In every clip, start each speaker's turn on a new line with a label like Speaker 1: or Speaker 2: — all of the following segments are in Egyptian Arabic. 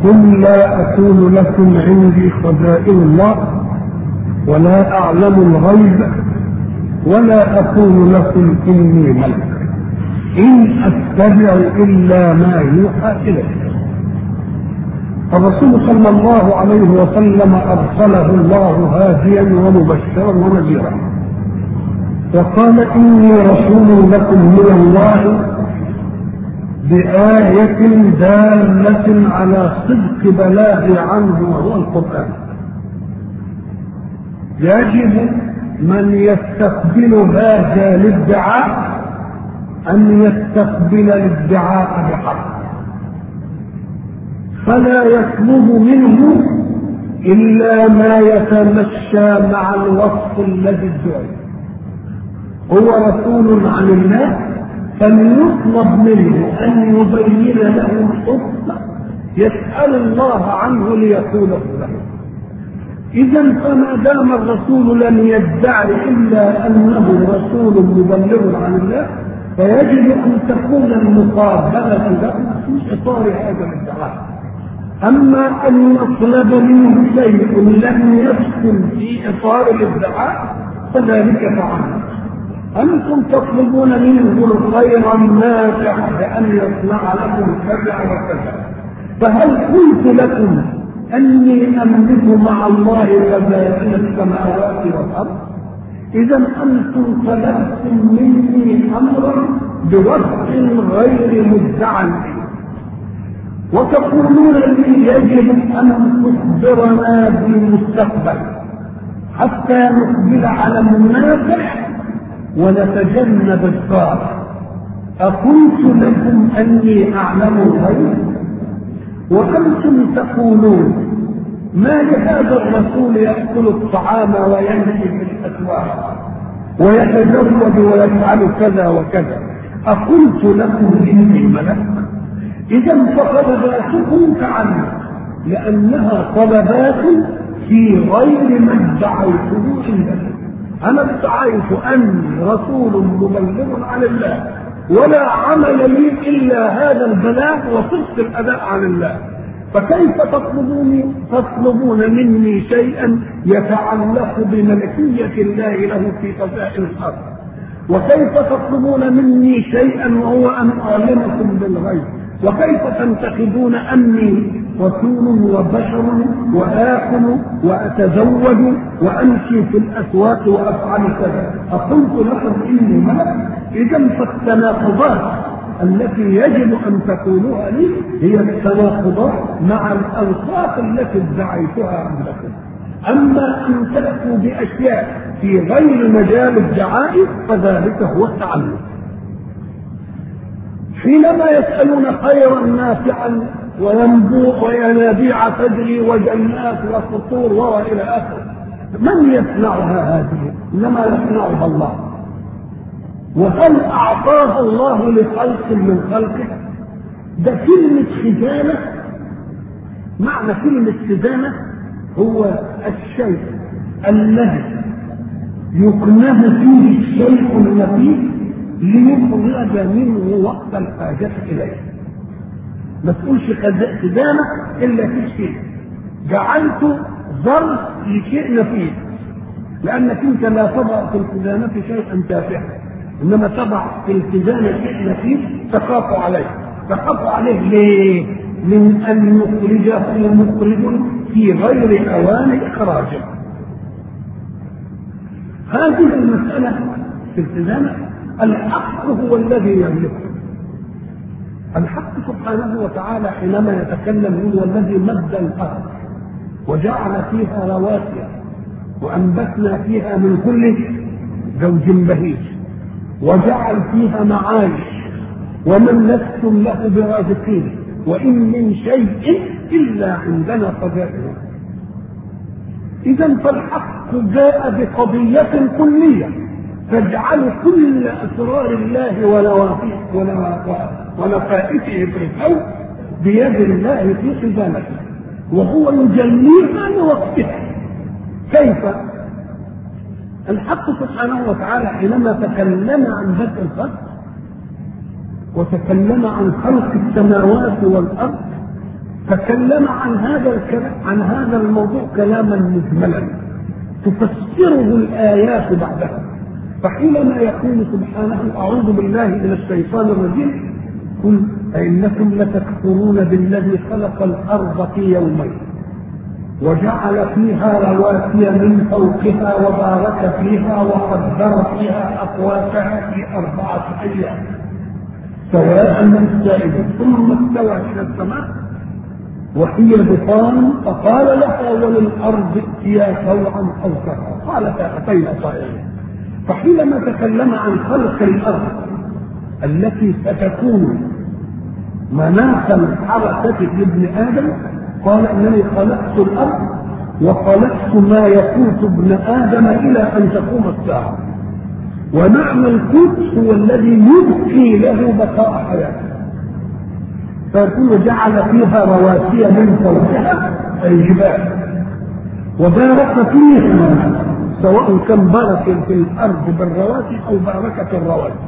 Speaker 1: قل لا أقول لكم عندي خزائن الله ولا أعلم الغيب ولا أقول لكم إني ملك إن أتبع إلا ما يوحى إلي الرسول صلى الله عليه وسلم أرسله الله هاديا ومبشرا ونذيرا وقال إني رسول لكم من الله بآية دالة على صدق بلاغ عنه وهو القرآن يجب من يستقبل هذا الادعاء أن يستقبل الادعاء بحق فلا يطلب منه إلا ما يتمشى مع الوصف الذي ادعي هو رسول عن الله فليطلب منه أن يبين له الحكم يسأل الله عنه ليقوله له إذا فما دام الرسول لم يدعي إلا أنه رسول مبلغ عن الله فيجب أن تكون المقابلة له في إطار هذا الادعاء أما أن يطلب منه شيء لم يدخل في إطار الادعاء فذلك فعل أنتم تطلبون منه الخير النافع بأن يصنع لكم كذا وكذا فهل قلت لكم أني أملك مع الله خزائن السماوات والأرض إذا أنتم طلبتم مني أمرا بوصف غير مدعى وتقولون لي يجب أن تخبرنا بالمستقبل حتى نقبل على النافع ونتجنب الضار أقلت لكم أني أعلم الغيب وأنتم تقولون ما لهذا الرسول يأكل الطعام ويمشي في الأسواق ويتزوج ويفعل كذا وكذا أقلت لكم إني ملك إذا فطلباتكم تعنت لأنها طلبات في غير ما ادعيته عندكم أنا ادعيت أني رسول مبلغ عن الله ولا عمل لي إلا هذا البلاغ وصدق الأداء عن الله فكيف تطلبوني تطلبون مني شيئا يتعلق بملكية الله له في خزائن الأرض وكيف تطلبون مني شيئا وهو أن أعلمكم بالغيب وكيف تنتخبون أني رسول وبشر وآكل وأتزوج وأمشي في الأسواق وأفعل كذا أقلت لكم إني ملك إذا فالتناقضات التي يجب أن تقولوها لي هي التناقضات مع الأوصاف التي ادعيتها عندكم أما أن تأتوا بأشياء في غير مجال الدعاء فذلك هو التعلم حينما يسألون خيرا نافعا وينبوع وينابيع تجري وجنات وقصور والى اخره من يصنعها هذه؟ انما يصنعها الله وهل اعطاها الله لخلق من خلقه؟ ده كلمة خزانة معنى كلمة خزانة هو الشيء الذي يكنه فيه الشيء النفيس ليخرج منه وقت الحاجة إليه ما تقولش خزانة إلا في شيء جعلت ظرف لشيء نفيس لأنك أنت لا تضع في الخزانة شيئا تافها إنما تضع في الخزانة شيء نفيس تخاف عليه تخاف عليه ليه؟ من أن يخرجه مخرج في غير أوان إخراجه هذه المسألة في الخزانة الحق هو الذي يملكه الحق سبحانه وتعالى حينما يتكلم هو الذي مد الارض وجعل فيها رواسي وانبتنا فيها من كل زوج بهيج وجعل فيها معايش ومن لستم له برازقين وان من شيء الا عندنا خزائنه اذا فالحق جاء بقضيه كليه تجعل كل اسرار الله ولطائفه في الكون بيد الله في خزانته وهو يجليها لوقتها كيف الحق سبحانه وتعالى حينما تكلم عن بدء الخلق وتكلم عن خلق السماوات والارض تكلم عن هذا الكلام عن هذا الموضوع كلاما مجملا تفسره الآيات بعدها فحينما يقول سبحانه أعوذ بالله من الشيطان الرجيم قل أئنكم لتكفرون بالذي خلق الأرض في يومين وجعل فيها رواسي من فوقها وبارك فيها وقدر فيها أقواتها في أربعة أيام سواء للسائل ثم استوى إلى السماء وهي دخان فقال لها وللأرض ائتيا طوعا أو كرها قالتا أتينا طائعين فحينما تكلم عن خلق الأرض التي ستكون مناخ الحركة لابن آدم قال إنني خلقت الأرض وخلقت ما يقوت ابن آدم إلى أن تقوم الساعة ومعنى القوت هو الذي يبقي له بقاء حياته فيكون جعل فيها رواسي من فوقها أي جبال وبارك فيها سواء كان بارك في الأرض بالرواسي أو باركة الرواسي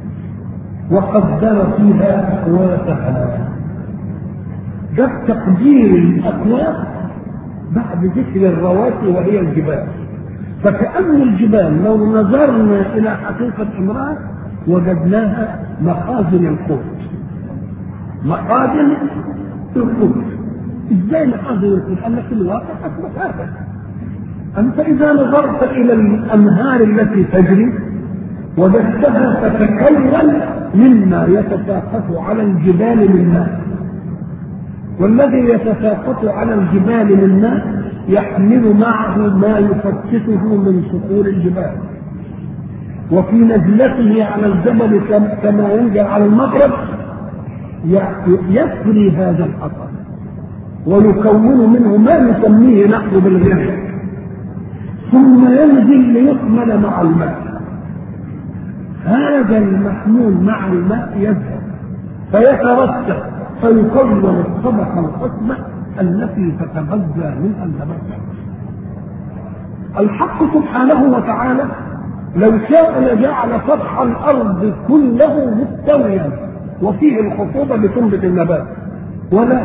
Speaker 1: وقدر فيها أقواتها ده تقدير الأقوات بعد ذكر الرواسي وهي الجبال فكأن الجبال لو نظرنا إلى حقيقة امرأة وجدناها مخازن القوت مخازن القوت ازاي مخازن القوت؟ قال لك الواقع اثبت هذا انت اذا نظرت الى الانهار التي تجري وجدتها تتكون مما يتساقط على الجبال من ماء والذي يتساقط على الجبال من ماء يحمل معه ما يفتته من صخور الجبال وفي نزلته على الجبل كما ينزل على المغرب يسري هذا الحطب ويكون منه ما نسميه نحن بالغنى ثم ينزل ليكمل مع الماء هذا المحمول مع الماء يذهب فيترتب فيكون الطبقة القسمة التي تتغذى منها النبات الحق سبحانه وتعالى لو شاء لجعل سطح الارض كله مستويا وفيه الخصوبه لتنبت النبات ولا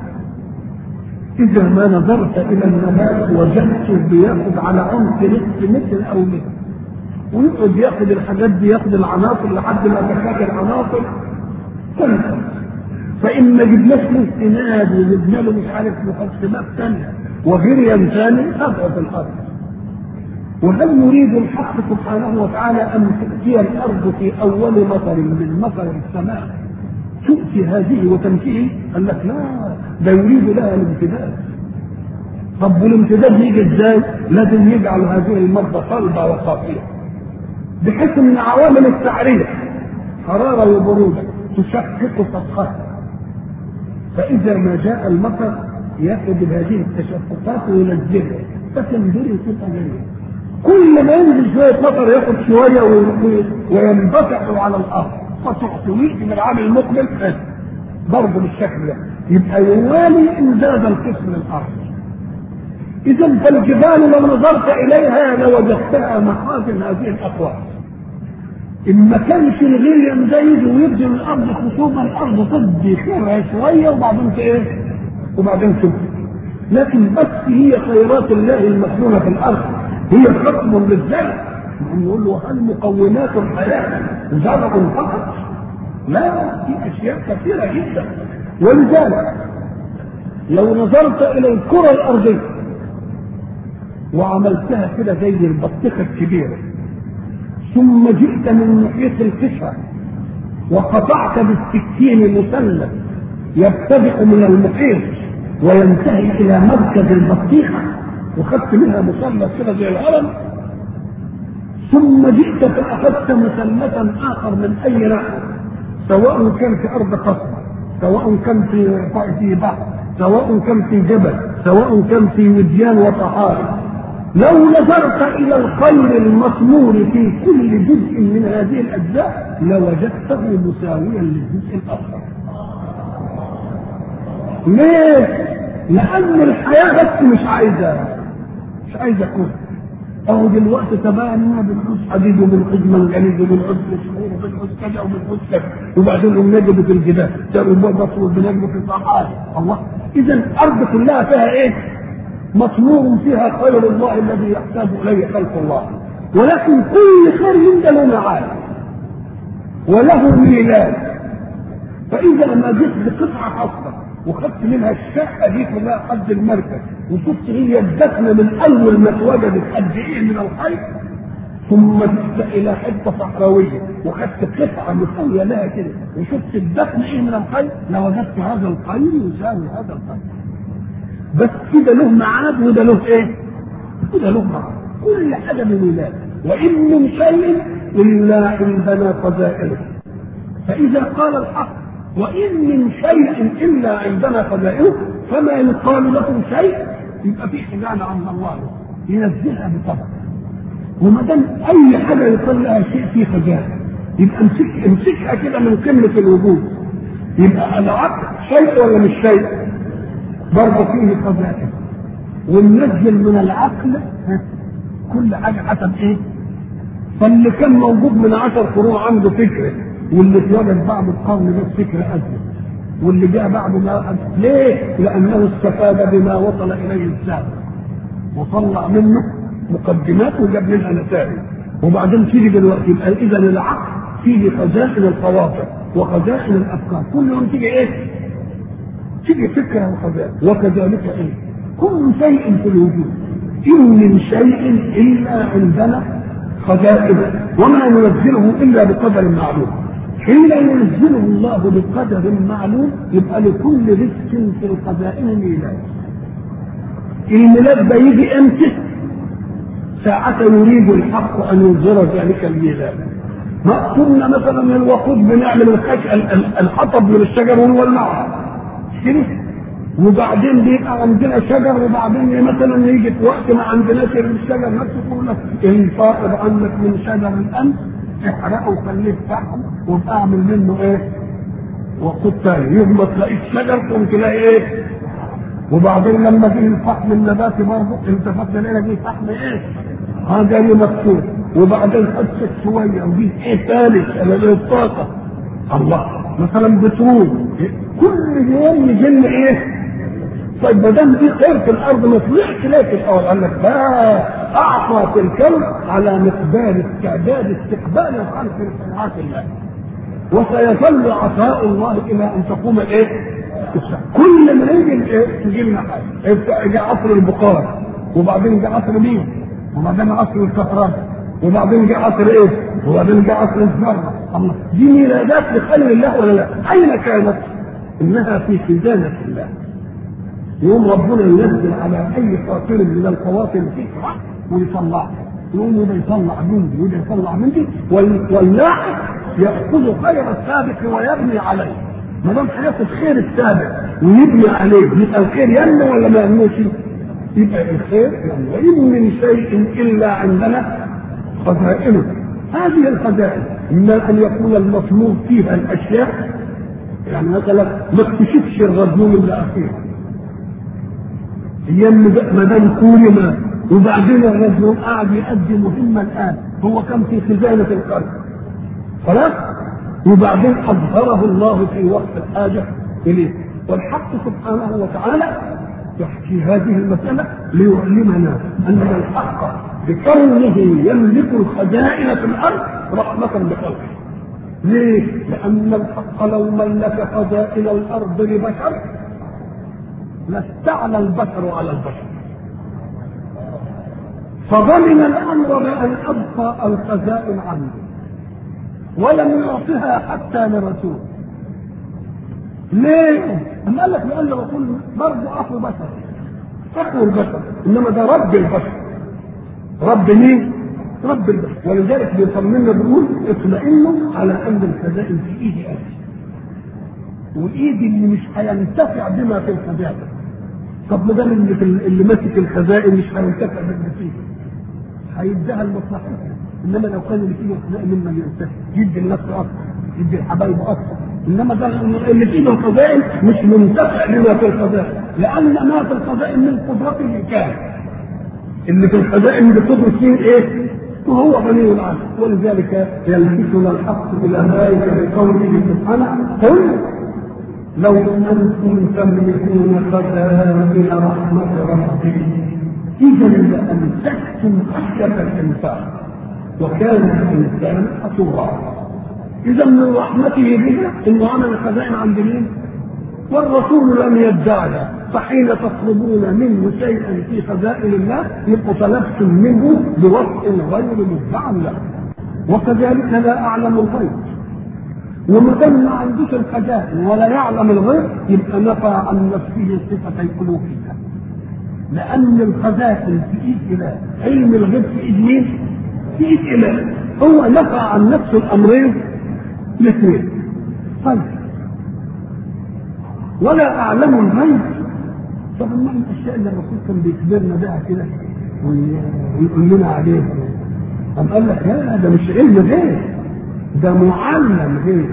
Speaker 1: اذا ما نظرت الى النبات وجدته بياخذ على عمق نصف متر او متر ويقعد ياخذ الحاجات دي ياخذ العناصر لحد ما تحتاج العناصر تنفذ فإن ما جبناش له استناد وجبنا له مش عارف مقسمات ثانية وغريا ثاني تضعف الأرض وهل يريد الحق سبحانه وتعالى أن تأتي الأرض في أول مطر من مطر السماء تؤتي هذه وتنتهي قال لك لا ده يريد لها الامتداد طب والامتداد يجي ازاي؟ لازم يجعل هذه المادة صلبة وصافية بحيث ان عوامل التعريف حرارة وبرودة تشقق سطحها فإذا ما جاء المطر يأخذ هذه التشققات وينزلها فتنزل تبقى جميلة كل ما ينزل شوية مطر ياخد شوية وينبسط على الأرض فتحتويه من العام المقبل برضه بالشكل ده يبقى يوالي إمداد القسم للأرض إذا فالجبال لو نظرت إليها لوجدتها مخازن هذه الأقوال إن ما كانش الغير ده يجي ويبدي الأرض خصوبة الأرض تدي خيرها شوية وبعدين إيه؟ وبعدين تبدي لكن بس هي خيرات الله المكنونة في الأرض هي حكم للزرع نقول له هل مقومات الحياة زرع فقط؟ لا في أشياء كثيرة جدا ولذلك لو نظرت إلى الكرة الأرضية وعملتها كده زي البطيخة الكبيرة ثم جئت من محيط الكسرى وقطعت بالسكين مثلث يبتدئ من المحيط وينتهي الى مركز البطيخه وخدت منها مثلث كده زي الهرم ثم جئت فاخذت مثلثا اخر من اي ناحيه سواء كان في ارض قصر سواء كان في في بحر سواء كان في جبل سواء كان في وديان وطهارة لو نظرت الى الخير المثمور في كل جزء من هذه الاجزاء لوجدته مساويا للجزء الاخر ليه؟ لأن الحياة بس مش عايزة مش عايزة كل اهو دلوقتي تبان اننا بنعوز حديد وبنعوز منجنيز وبنعوز مسحور وبنعوز كذا وبنعوز كذا وبعدين بنجد في الجبال مصر وبنجد في الصحاري الله اذا الارض كلها فيها ايه؟ مطمور فيها خير الله الذي يحتاج اليه خلق الله ولكن كل خير من ده له معاد وله ميلاد فاذا ما جيت بقطعه خاصه وخدت منها الشقه دي كلها قد المركز وشفت هي الدفنه من اول ما اتوجدت قد ايه من الخير ثم جئت الى حته صحراويه وخدت قطعه مسويه لها كده وشفت الدفن ايه من الخير لوجدت هذا الخير يساوي هذا الخير بس كده له معاد وده له ايه؟ وده له معاد كل حاجه بميلاد وان من شيء الا عندنا خزائنه فاذا قال الحق وان من شيء الا عندنا خزائنه فما يقال له شيء يبقى في خزانه عند الله ينزلها بطبع وما دام اي حاجه يقال لها شيء في خزانه يبقى امسك امسكها كده من قمه الوجود يبقى العقل شيء ولا مش شيء؟ برضه فيه خزائن وننزل من العقل كل حاجه حسب ايه؟ فاللي كان موجود من عشر قرون عنده فكره واللي اتولد بعد القرن ده فكره ازيد واللي جاء بعد ما ليه؟ لانه استفاد بما وصل اليه السابق وطلع منه مقدمات وجاب منها نتائج وبعدين تيجي دلوقتي يبقى اذا العقل فيه خزائن الخواطر وخزائن الافكار كل يوم تيجي ايه؟ تيجي فكره وخزائن وكذلك ايه؟ كل شيء في الوجود ان من شيء الا عندنا خزائن وما ننزله الا بقدر معلوم حين ينزله الله بقدر معلوم يبقى لكل رزق في الخزائن ميلاد الميلاد ده يجي امتى؟ ساعة يريد الحق ان ينظر ذلك الميلاد ما قلنا مثلا الوقود بنعمل الخش الحطب من الشجر ونولعها كده وبعدين بيبقى عندنا شجر وبعدين مثلا يجي في وقت ما عندناش الشجر نفسه يقول لك الفائض عنك من شجر الامس احرقه وخليه فحم وابقى اعمل منه ايه؟ وقود تاني يوم ما تلاقيش شجر تقوم تلاقي ايه؟ وبعدين لما جه الفحم النباتي برضه التفت لقينا جه فحم ايه؟ هذا اللي مكتوب وبعدين خدت شويه وجه ايه ثالث على الطاقه الله مثلا بترول كل يوم يجي لنا ايه؟ طيب ما دام دي خير في الارض ما طلعش ليه في الاول؟ قال لك لا اعطى في الكون على مقدار استعداد استقبال الخلق لصنعات الله وسيظل عطاء الله الى ان تقوم الايه؟ كل ما يجي ايه؟ تجي لنا حاجه جاء عصر البخار وبعدين جاء عصر مين؟ وبعدين عصر الكهرباء وبعدين جاء عصر ايه؟ وبعدين جاء عصر الذره الله دي ميلادات لخلق الله ولا لا؟ اين كانت؟ انها في خزانه الله يوم ربنا ينزل على اي قاتل من القواتل فكره ويطلعها يقوم وده يطلع من دي وده يطلع من دي واللاحق ياخذ خير السابق ويبني عليه ما دام هياخد خير السابق ويبني عليه يبقى الخير ينمو ولا ما ينموش؟ يبقى الخير ينمو وان من شيء الا عندنا خزائنه هذه الخزائن اما ان يكون المطلوب فيها الاشياء يعني مثلا ما اكتشفش الرجل الا اخيرا ايام ما دام كلمه وبعدين الرجل قاعد يؤدي مهمه الان هو كان في خزانه القلب خلاص وبعدين اظهره الله في وقت الحاجه اليه والحق سبحانه وتعالى يحكي هذه المساله ليعلمنا ان الحق بكونه يملك الخزائن في الارض رحمه بخلقه ليه؟ لأن الحق لو ملك خزائن الأرض لبشر لاستعلى البشر على البشر فضمن الأمر بأن أبقى الخزائن عنه ولم يعطها حتى لرسول ليه؟ أم قال لك لأن الرسول برضه أخو بشر أخو البشر إنما ده رب البشر رب مين؟ رب البشر ولذلك بيطمنا بيقول اطمئنوا على ان الخزائن في ايدي انا وايدي اللي مش هينتفع بما في الخزائن طب ما دام اللي, في اللي ماسك الخزائن مش هينتفع باللي فيه هيديها لمصلحته انما لو كان اللي فيه الخزائن مما ينتفع يدي لنفسه اكثر يدي لحبايبه اكثر انما ده اللي في ايده الخزائن مش منتفع بما في الخزائن لان ما في الخزائن من قدرته كان اللي في الخزائن بتدرس فيه ايه؟ وهو غني عنه ولذلك يلفتنا الحق الى ذلك بقوله سبحانه قل لو انتم تملكون خزائن رحمه ربي اذا لامسكتم خشيه الانفاق وكان الانسان حصورا اذا من رحمته بنا انه عمل خزائن عند مين؟ والرسول لم يدعي فحين تطلبون منه شيئا في خزائن الله يبقوا طلبتم منه بوصف غير مدعى له وكذلك لا اعلم الغيب وما دام ما عندوش الخزائن ولا يعلم الغيب يبقى نفى عن نفسه صفه الالوهيه لان الخزائن في ايد اله علم الغيب في ايد مين؟ في ايد اله هو نفى عن نفسه الامرين الاثنين طيب ولا اعلم الغيب طب ما الاشياء اللي الرسول كان بيخبرنا بها كده ويقول لنا عليها قام قال لك لا ده مش علم غيب ده معلم غيب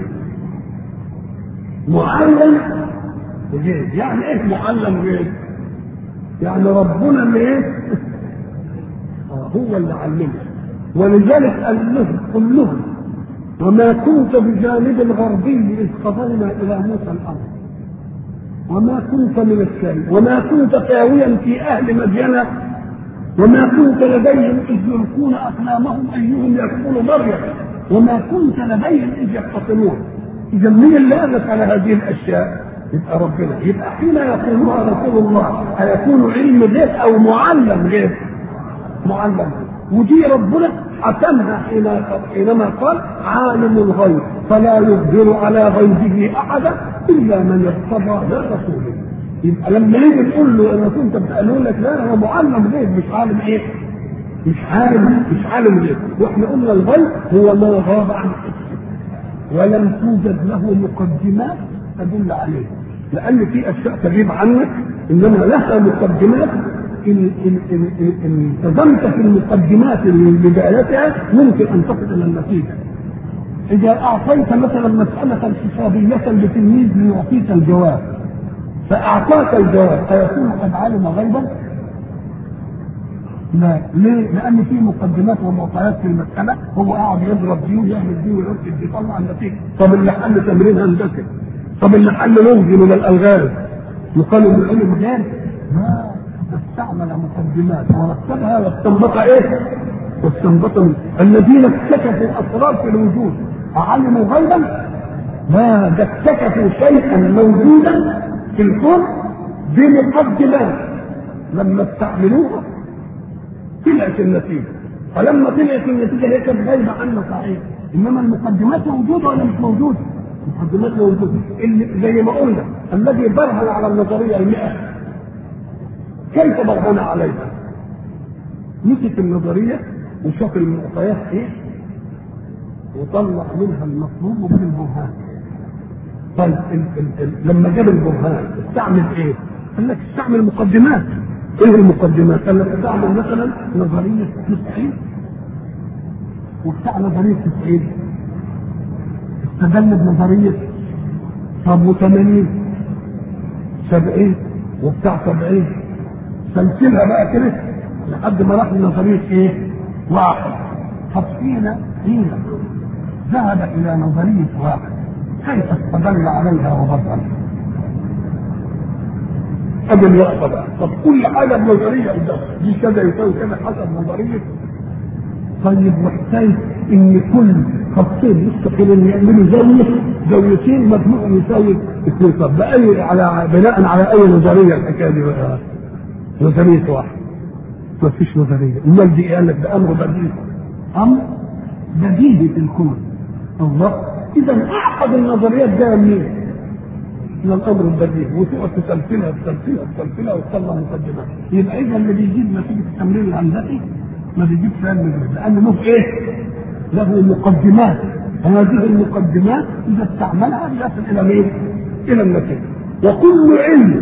Speaker 1: معلم غيب يعني ايه معلم غيب يعني ربنا اللي ايه آه هو اللي علمه ولذلك قال لهم قل لهم وما كنت بجانب الغربي اذ قضينا الى موسى الامر وما كنت من السائل وما كنت ساويا في اهل مدينه وما كنت لديهم اذ يلقون اقلامهم ايهم يكفل مريم وما كنت لديهم اذ يختصمون اذا مين اللي قالت على هذه الاشياء؟ يبقى ربنا يبقى حين يقولها رسول الله ايكون علم غيب او معلم غيب؟ معلم غيب ودي ربنا حسمها حينما قال عالم الغيب فلا يظهر على غيبه احدا الا من ارتضى من رسوله يبقى لما نيجي نقول له انا كنت بقول لك لا هو معلم غيب مش عالم ايه؟ مش عالم مش عالم غيب واحنا قلنا الغيب هو ما غاب عن ولم توجد له مقدمات تدل عليه لان في اشياء تغيب عنك انما لها مقدمات ان ان ان ان التزمت في المقدمات بدايتها ممكن ان تصل الى النتيجه. اذا اعطيت مثلا مساله حسابيه لتلميذ ليعطيك الجواب فاعطاك الجواب ايكون قد علم غيبا؟ لا ليه؟ لان في مقدمات ومعطيات في المساله هو قاعد يضرب دي ويعمل دي ويركب دي يطلع النتيجه طب اللي حل تمرين هندسي طب اللي حل لغز من الالغاز يقال ان العلم غير لا استعمل مقدمات ورتبها واستنبط ايه؟ واستنبط من الذين اكتشفوا اسرار في الوجود علموا غيبا؟ لا ده اكتشفوا شيئا موجودا في الكون بمقدمات لما استعملوها طلعت النتيجه فلما طلعت النتيجه هي كانت غايبه عنا صحيح انما المقدمات موجوده ولا مش موجوده؟ المقدمات موجوده اللي زي ما قلنا الذي برهن على النظريه المئة كيف برهن عليها؟ مسك النظريه وشاف المعطيات ايه؟ وطلع منها المطلوب من البرهان. طيب ال ال ال لما جاب البرهان استعمل ايه؟ قال لك استعمل مقدمات. ايه المقدمات؟ قال لك استعمل مثلا نظريه 90 وبتاع نظريه 90 استدل بنظريه طب و80 70 وبتاع 70 سلسلها بقى كده لحد ما راح لنظريه ايه؟ واحد طب حين حين ذهب الى نظريه واحد كيف استدل عليها وبطل؟ ادي الوقفه بقى طب كل حاجه بنظريه قدام دي كذا يساوي كذا حسب نظريه طيب واحتاج ان كل خطين مستقلين يعملوا زاويه زاويتين مجموعهم يساوي اثنين طب بأي على بناء على اي نظريه الحكايه دي بقى نظريه واحد ما فيش نظريه امال دي قال لك ده امر بديهي امر بديهي في الكون الله اذا اعقد النظريات ده منين؟ من الامر البديهي وتقعد تسلسلها تسلسلها تسلسلها وتطلع مقدمات يبقى اذا اللي بيجيب نتيجه التمرين الهندسي ما بيجيبش علم الغيب لان له ايه؟ له مقدمات هذه المقدمات اذا استعملها يصل الى مين؟ الى النتيجه وكل علم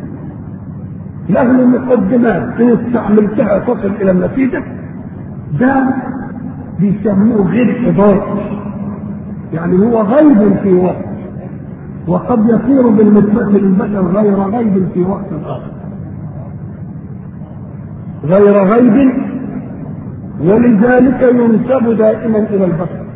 Speaker 1: له مقدمات ان استعملتها تصل الى النتيجه ده بيسموه غير اضافي يعني هو غيب في وقت وقد يصير بالنسبة للبشر غير غيب في وقت آخر غير غيب ولذلك ينسب دائما الى البشر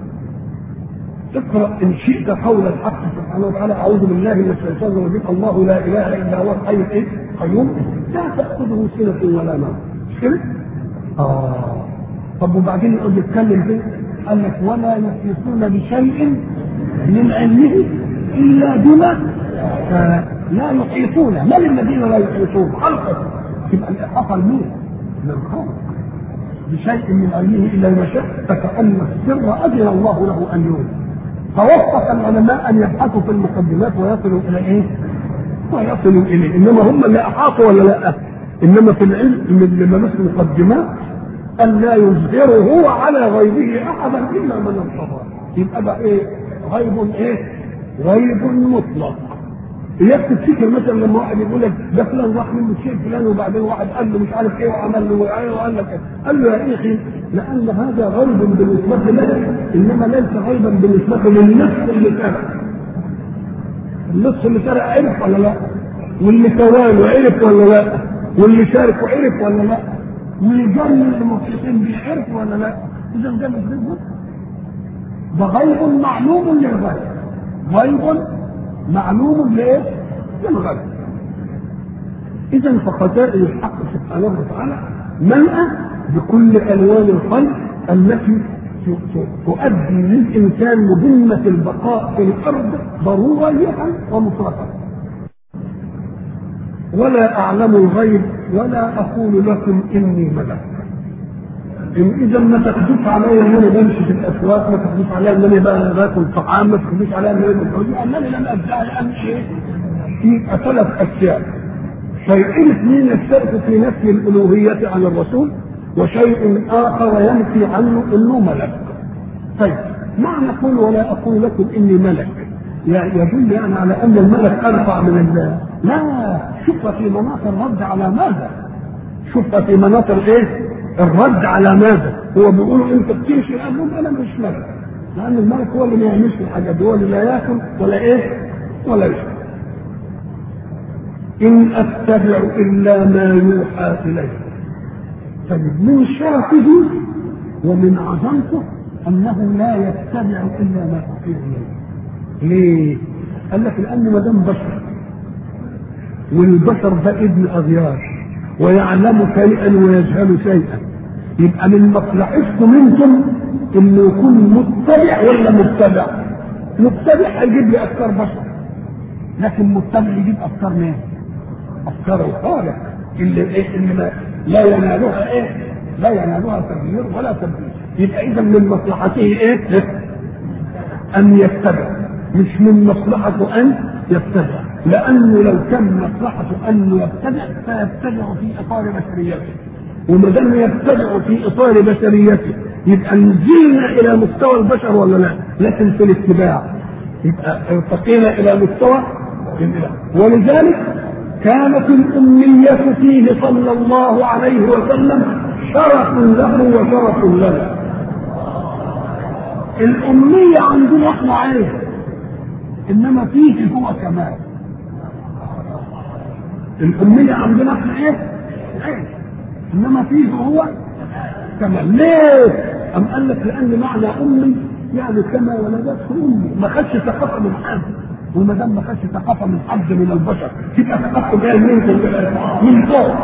Speaker 1: اقرا ان شئت قول الحق سبحانه وتعالى اعوذ بالله من الشيطان الرجيم الله لا اله الا هو الحي الايه؟ القيوم لا تاخذه سنه ولا نوم مش كده؟ اه طب وبعدين يقعد يتكلم فيه قال لك ولا يحيطون بشيء من علمه الا بما لا يحيطون من الذين لا يحيطون خلقه يبقى الاحاطه لمين؟ للخالق بشيء من علمه الا ما شاء فكان السر اذن الله له ان يولد توقف العلماء ان يبحثوا في المقدمات ويصلوا الى ايه؟ ويصلوا اليه انما هم اللي احاطوا ولا لا؟ انما في العلم اللي ملوش مقدمات ان لا يظهره على غيبه احدا الا من ارتضى يبقى ده ايه؟ غيب ايه؟ غيب مطلق اياك تفتكر مثلا لما واحد يقول لك ده فلان راح منه شيء فلان وبعدين واحد قال له مش عارف ايه وعمل له وقال لك قال له يا اخي لان هذا غيب بالنسبه لك انما ليس غيبا بالنسبه للنفس اللي سرق النص اللي سرق عرف ولا لا؟ واللي توان وعرف ولا لا؟ واللي شارك وعرف ولا لا؟ واللي جن المبسوطين بيه عرف ولا لا؟ اذا ده مش غيب ده غيب معلوم للغيب غيب معلوم لايه؟ للغيب. اذا فخزائن الحق سبحانه وتعالى ملأى بكل الوان الخير التي تؤدي للانسان مهمه البقاء في الارض ضروريه ومطلقه. ولا اعلم الغيب ولا اقول لكم اني ملك. إن إذا ما تاخدوش عليا إن أنا بمشي في الأسواق، ما تاخدوش عليا إن أنا باكل طعام، ما تاخدوش عليا إن أنا متجوز، أنني لم أدعي أمشي في ثلاث أشياء. شيئين اثنين يشترك في نفي الألوهية عن الرسول، وشيء آخر ينفي عنه إنه ملك. طيب، معنى أقول ولا أقول لكم إني ملك، يدل يعني على أن الملك أرفع من الله. لا، شوف في مناط الرد على ماذا؟ شوف في مناط الإيه؟ الرد على ماذا؟ هو بيقولوا انت بتمشي قال لهم انا مش ملك لان الملك هو اللي ما يعملش الحاجات دي هو اللي لا ياكل ولا ايه؟ ولا يشرب. ان اتبع الا ما يوحى الي. طيب من شرفه ومن عظمته انه لا يتبع الا ما اوحي اليه. ليه؟ قال لك لان ما دام بشر والبشر ده ابن اغيار ويعلم شيئا ويجهل شيئا يبقى من مصلحتكم انتم انه يكون متبع ولا متبع متبع هيجيب لي افكار بشر لكن متبع يجيب افكار مين افكار الخالق اللي ايه اللي ما لا ينالها ايه لا ينالها تغيير ولا تبديل يبقى اذا من مصلحته ايه ان يتبع مش من مصلحته ان يتبع لانه لو كان مصلحته انه يبتدع فيبتدع في اطار بشريته وما دام يبتدع في اطار بشريته يبقى نزلنا الى مستوى البشر ولا لا؟ لكن في الاتباع يبقى ارتقينا الى مستوى الإله ولذلك كانت الأمية فيه صلى الله عليه وسلم شرف له وشرف لنا الأمية عندنا احنا عيب إنما فيه هو كمال الأمية عندنا احنا ايه؟ عيب إنما فيه هو كمال ليه؟ أم قال لك لأن معنى أمي يعني كما ولدته أمي ما خدش ثقافة من حد وما دام ما خدش ثقافة من حد من البشر تبقى ثقافته جاية منكم من فوق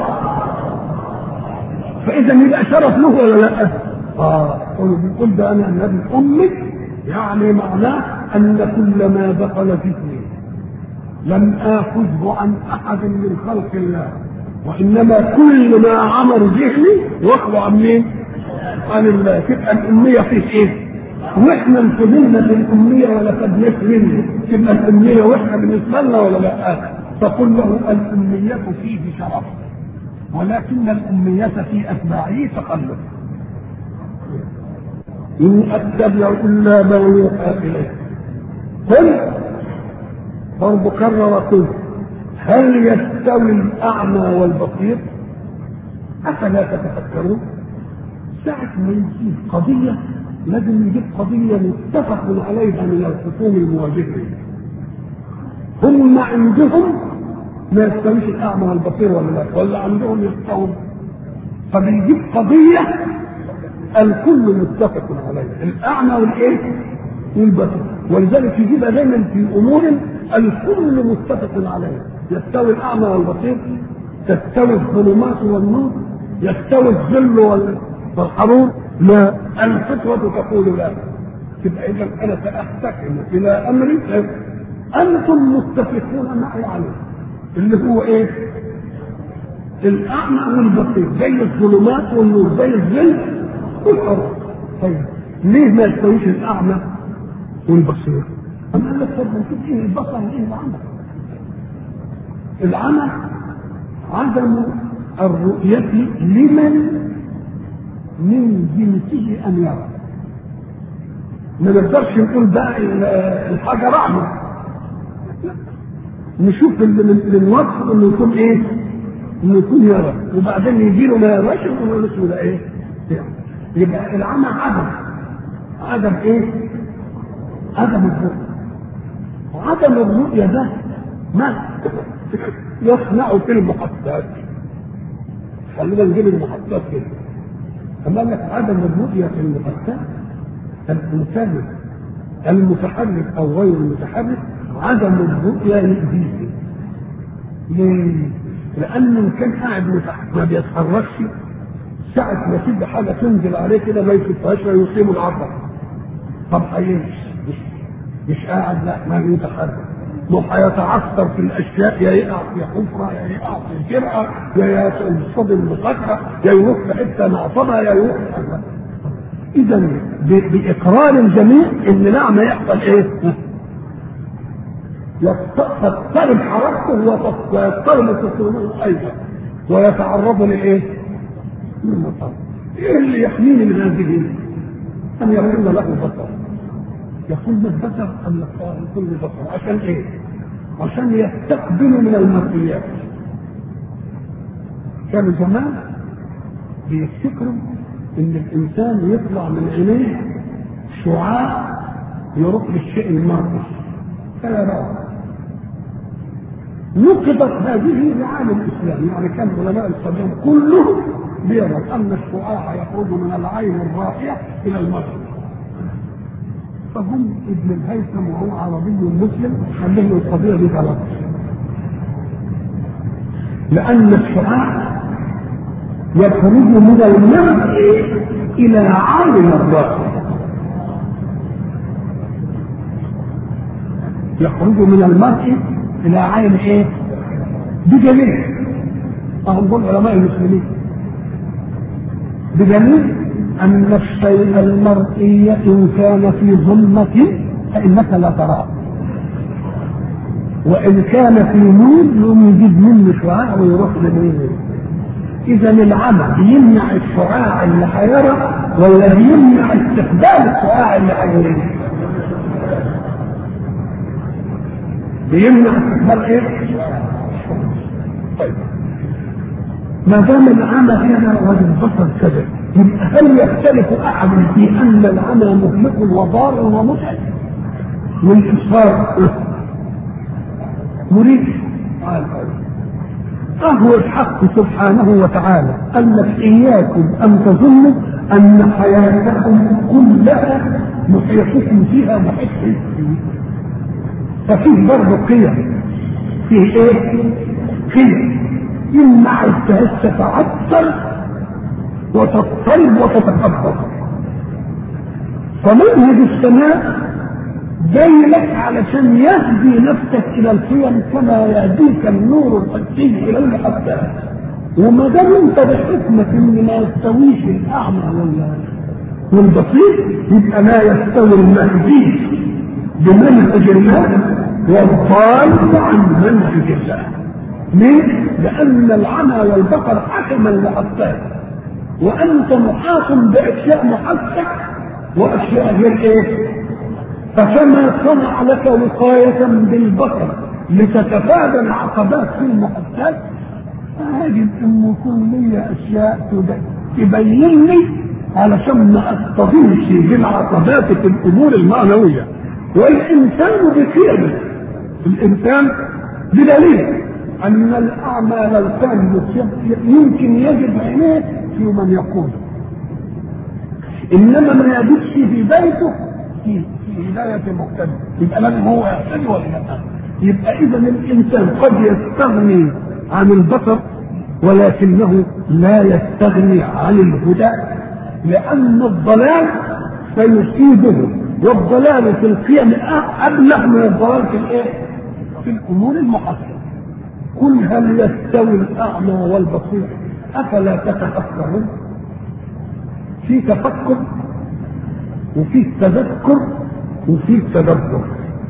Speaker 1: فإذا يبقى شرف له ولا لا؟ اه هو بيقول ده أنا النبي أمي يعني معناه أن كل ما دخل ذهني لم آخذه عن أحد من خلق الله وإنما كل ما عمر ذهني واخذه عن مين؟ عن الله تبقى الأمية فيه إيه؟ واحنا انفذنا بالأمية ولا خدناش منه تبقى الأمية واحنا بالنسبة لنا ولا لا؟ فقل له الأمية فيه شرف ولكن الأمية في أتباعه تخلف إن أتبع إلا ما يوحى إليه قل برضه كرر قل هل يستوي الأعمى والبصير؟ أفلا تتفكرون؟ ساعة ما يجيب قضية لازم يجيب قضية متفق عليها من الخصوم المواجهين هم عندهم ما يستويش الأعمى والبصير ولا لا ولا عندهم يستوون فبيجيب قضيه الكل متفق عليها الاعمى والايه؟ والبصر ولذلك يجيبها دايما في امور الكل متفق عليها يستوي الاعمى والبصير تستوي الظلمات والنور يستوي الظل والحرور لا الفطرة تقول لا تبقى إذا أنا سأحتكم إلى أمر أنتم متفقون معي عليه اللي هو إيه؟ الأعمى والبصير زي الظلمات والنور زي الظل والحرور طيب ليه ما يستويش الأعمى والبصير؟ أما قال لك طب نشوف إيه البصر وإيه العمى؟ العمى عدم الرؤية لمن من جنسه أن يرى ما نقدرش نقول بقى الحاجة رحمة نشوف اللي من الوصف انه يكون ايه؟ انه يكون يرى وبعدين يجي له ما يراش يقول له اسمه ده ايه؟ يبقى العمى عدم عدم ايه؟ عدم الرؤية وعدم الرؤية ده ما يصنع في المحطات خلينا نجيب المحطات كده أما لك عدم الرؤية في المحطات الإنسان المتحرك أو غير المتحرك عدم الرؤية يؤذيه ليه؟ لأنه كان قاعد متحرك ما بيتحركش ساعة ما تيجي حاجة تنزل عليه كده ما يشوفهاش ويصيب العطر طب هيمشي مش, مش قاعد لا ما بيتحرك وهيتعثر في الاشياء يا يقع في حفره يا يقع في جرأه يا يصطدم بصخره يا يروح في حته معصبه يا يروح اذا باقرار الجميع ان نعم يحصل ايه؟ تضطرب حركته ويضطرب تصويره ايضا ويتعرض لايه؟ للمطر ايه اللي يحميني من هذه؟ ان يكون له بصر يكون البشر ام يكون البشر عشان ايه؟ عشان يستقبلوا من المرئيات كانوا زمان بيفتكروا ان الانسان يطلع من عينيه شعاع يروح للشيء المرئي فلا لا نقضت هذه لعالم الاسلام يعني كان علماء الاسلام كلهم بيروا ان الشعاع يخرج من العين الراقيه الى المرئي فهم ابن الهيثم وهو عربي مسلم قال له القضيه دي غلط لان الشعاع يخرج من المرء الى عين الراس يخرج من المرء الى عين ايه بدليل اهم دول علماء المسلمين بدليل أن الشيء المرئي إن كان في ظلمة فإنك لا تراه وإن كان في نور يقوم يجيب منه شعاع ويروح للنور إذا العمى بيمنع الشعاع اللي هيرى ولا بيمنع استقبال الشعاع اللي هيرى بيمنع استقبال ايه؟ طيب ما دام العمى هنا والبصر كذا يبقى هل يختلف احد في ان العمى مهلك وضار ومتعب والابصار مريد فهو الحق سبحانه وتعالى قال لك اياكم ان تظنوا ان حياتكم كلها محيطكم فيها محيط حسي ففيه برضه قيم فيه ايه؟ قيم اما عايز تتعطل وتضطرب وتتكبر فمنهج السماء جاي لك علشان يهدي نفسك الى القيم كما يهديك النور الحسي الى المحبات وما دام انت بحكمة ان ما يستويش الاعمى ولا والبصير يبقى لا يستوي المهدي بمنهج الله والضال عن منهج الله ليه؟ لأن العمى والبصر حكما لحساس وأنت محاط بأشياء محسة وأشياء غير إيه؟ فكما صنع لك وقاية بالبصر لتتفادى العقبات في المحسات أجد أن يكون لي أشياء تبين لي علشان ما أستضيفش بالعقبات في الأمور المعنوية والإنسان بخيره الإنسان بدليل أن الأعمى لو كان يمكن يجد عينيه يفتي من يقول انما ما يجدش في بيته في في هدايه مقتدى يبقى لازم هو يهتدي ولا لا يبقى اذا الانسان قد يستغني عن البصر ولكنه لا يستغني عن الهدى لان الضلال سيصيبه والضلال في القيم ابلغ من الضلال في الايه؟ في الامور المحصله قل هل يستوي الاعمى والبصير افلا تتفكرون في تفكر وفي تذكر وفي تدبر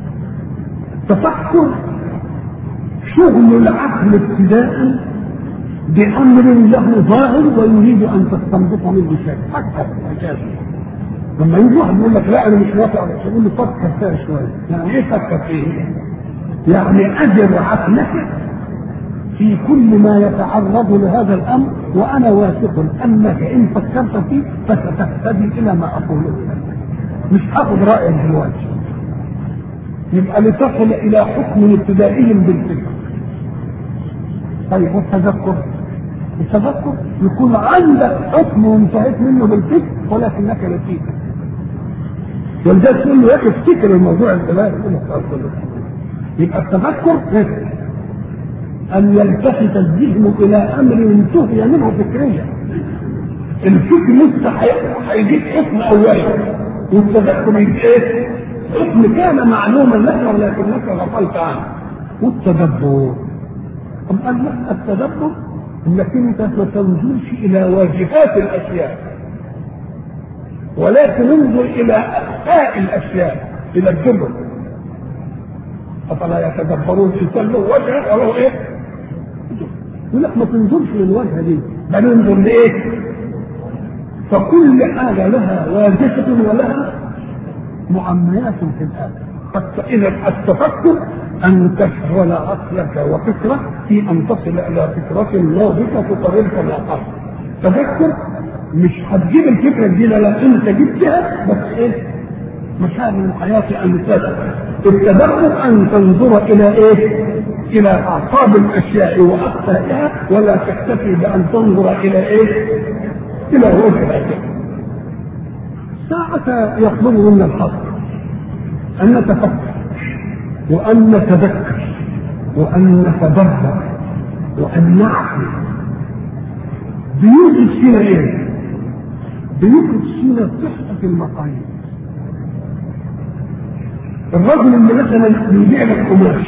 Speaker 1: تفكر شغل العقل ابتداء بامر له ظاهر ويريد ان تستنبط منه شيء فكر اساسا لما يجي واحد يقول لك لا انا مش موافق على يقول له فكر فيها شويه يعني ايه فكر فيه؟ يعني اجر عقلك في كل ما يتعرض لهذا الامر وانا واثق انك ان فكرت فيه فستهتدي الى ما اقوله مش هاخد رايك دلوقتي يبقى لتصل الى حكم ابتدائي بالفكر طيب والتذكر التذكر يكون عندك حكم وانتهيت منه بالفكر ولكنك نسيت ولذلك تقول له يا اخي افتكر الموضوع الفلاني يبقى التذكر ان يلتفت الذهن الى امر انتهي منه فكريا الفكر لسه هيجيب حكم اولي والتذكر يجيب ايه؟ حكم كان معلوما لك ولكنك غفلت عنه والتدبر أم قال لك التدبر انك انت ما تنظرش الى واجهات الاشياء ولكن انظر الى اخفاء الاشياء الى الجبر افلا يتدبرون الانسان له وجه وله ايه؟ يقول لك ما تنظرش للوجهه دي بل انظر لايه؟ فكل حاجه لها واجهه ولها معميات في الاخر اذا التفكر ان تشغل عقلك وفكرك في ان تصل الى فكره ناضجه تقررك العقل تذكر مش هتجيب الفكره الجديده لا انت جبتها بس ايه مشاغل الحياه ان التدبر ان تنظر الى ايه الى اعصاب الاشياء واخفائها ولا تكتفي بان تنظر الى ايه الى وجه الاشياء ساعة يطلب منا الحق أن نتفكر وأن نتذكر وأن نتدبر وأن نعقل بيوجد فينا إيه؟ بيوجد فينا صحة المقاييس الرجل اللي مثلا بيبيع لك قماش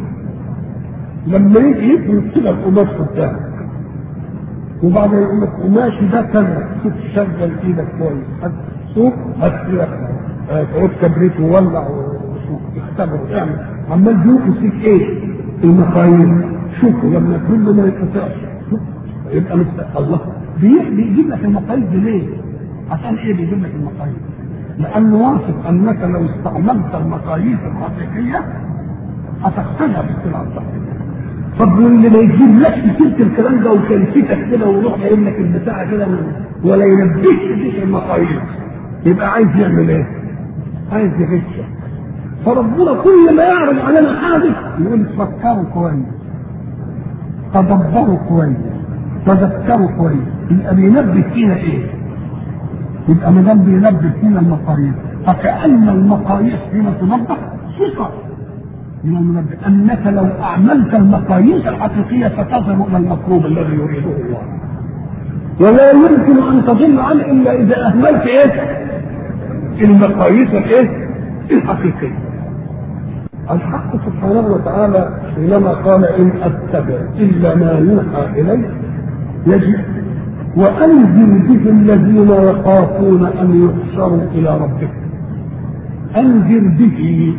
Speaker 1: لما يجي يفرض كده القماش بتاعك وبعدين يقول لك قماشي ده كذا شوف شغل ايدك كويس هات سوق هات لك تعود كبريت وولع اختبر اعمل عمال بيوقف فيك ايه؟ المقاييس شوفوا لما كل ما يتقطعش يبقى مست... الله بيجيب لك المقاييس دي ليه؟ عشان ايه بيجيب لك المقاييس؟ لانه واثق انك لو استعملت المقاييس الحقيقيه هتقتنع بالسلعه الصحيحه طب واللي ما يجيب لك سيره الكلام ده وكلفتك كده ويروح جايب لك البتاع كده ولا ينبهش بيك المقاييس يبقى عايز يعمل ايه؟ عايز يغشك فربنا كل ما يعرض علينا حادث يقول فكروا كويس تدبروا كويس تذكروا كويس يبقى بينبه فينا ايه؟ يبقى ما دام بينبه فينا المقاييس فكأن المقاييس فيما تنبه صفة من المنبه انك لو اعملت المقاييس الحقيقيه ستظهر الى المطلوب الذي يريده الله ولا يمكن ان تضل عنه الا اذا اهملت ايه؟ المقاييس الايه؟ الحقيقيه. الحق سبحانه وتعالى حينما قال ان اتبع الا ما يوحى الي يجب وانذر به الذين يخافون ان يحشروا الى ربهم. انذر به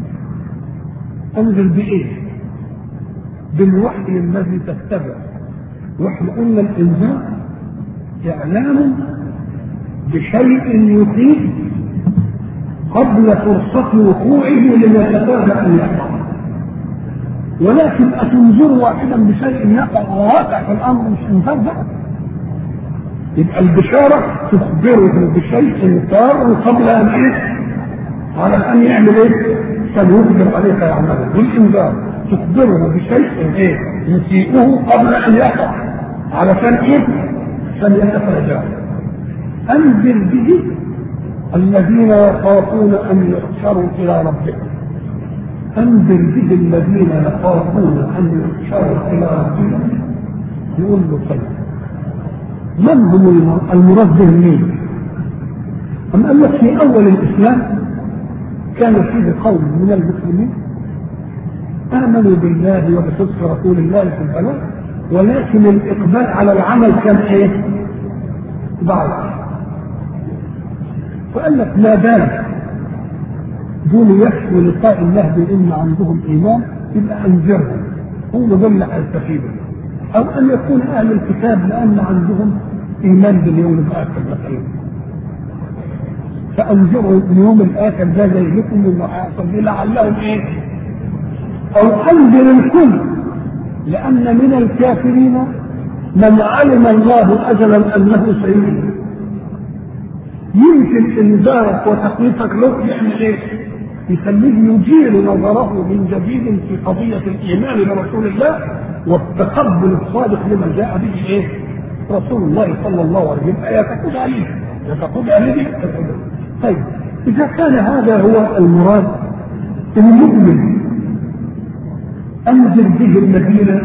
Speaker 1: انذر بايه؟ بالوحي الذي تتبع. واحنا قلنا الانذار اعلام بشيء يفيد قبل فرصة وقوعه لما يتفاهى أن يقع ولكن أتنذر واحدا بشيء يقع وواقع في الأمر مش إنذار بقى يبقى البشارة تخبره بشيء صار قبل أن إيه؟ على أن يعمل إيه؟ فليخبر عليه فيعمله والإنذار تخبره بشيء إيه؟ يسيئه قبل أن يقع علشان إيه؟ فليتفاجأوا أنذر به الذين يخافون أن يحشروا إلى ربهم أنذر به الذين يخافون أن يحشروا إلى ربهم يقول له طيب من هم المراد بهم مين؟ أم قال لك في أول الإسلام كان فيه قوم من المسلمين آمنوا بالله وبصدق رسول الله في البلاغ ولكن الإقبال على العمل كان إيه؟ ضعف فقال لك ما دام دول يكفوا لقاء الله بان عندهم ايمان يبقى انذرهم هم دول اللي هيستفيدوا او ان يكون اهل الكتاب لان عندهم ايمان باليوم الاخر مثلا فانذروا اليوم الاخر ده زي لكم اللي هيحصل دي لعلهم ايه؟ او انذر الكل لان من الكافرين من علم الله اجلا انه سيؤمن يمكن انذارك وتخويفك له يعمل ايه؟ يخليه يجيل نظره من جديد في قضية الإيمان برسول الله والتقبل الصادق لما جاء به إيه؟ رسول الله صلى الله عليه وسلم يتقود عليه يتقود عليه طيب إذا كان هذا هو المراد المؤمن أنذر به الذين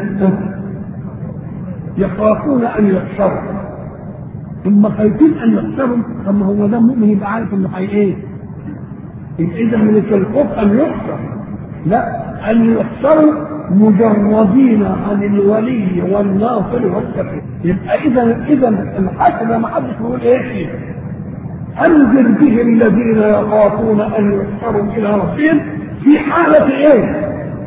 Speaker 1: يخافون أن يحشروا ثم خايفين أن يحشروا طب ما هو ده مؤمن يبقى عارف إنه هي إيه؟ إذا من الخوف أن يحشر لا أن يحشروا مجردين عن الولي والناصر والكفير يبقى إذا إذا الحشر ما حدش بيقول إيه فيه أنذر به الذين يخافون أن يحشروا إلى ربهم في حالة إيه؟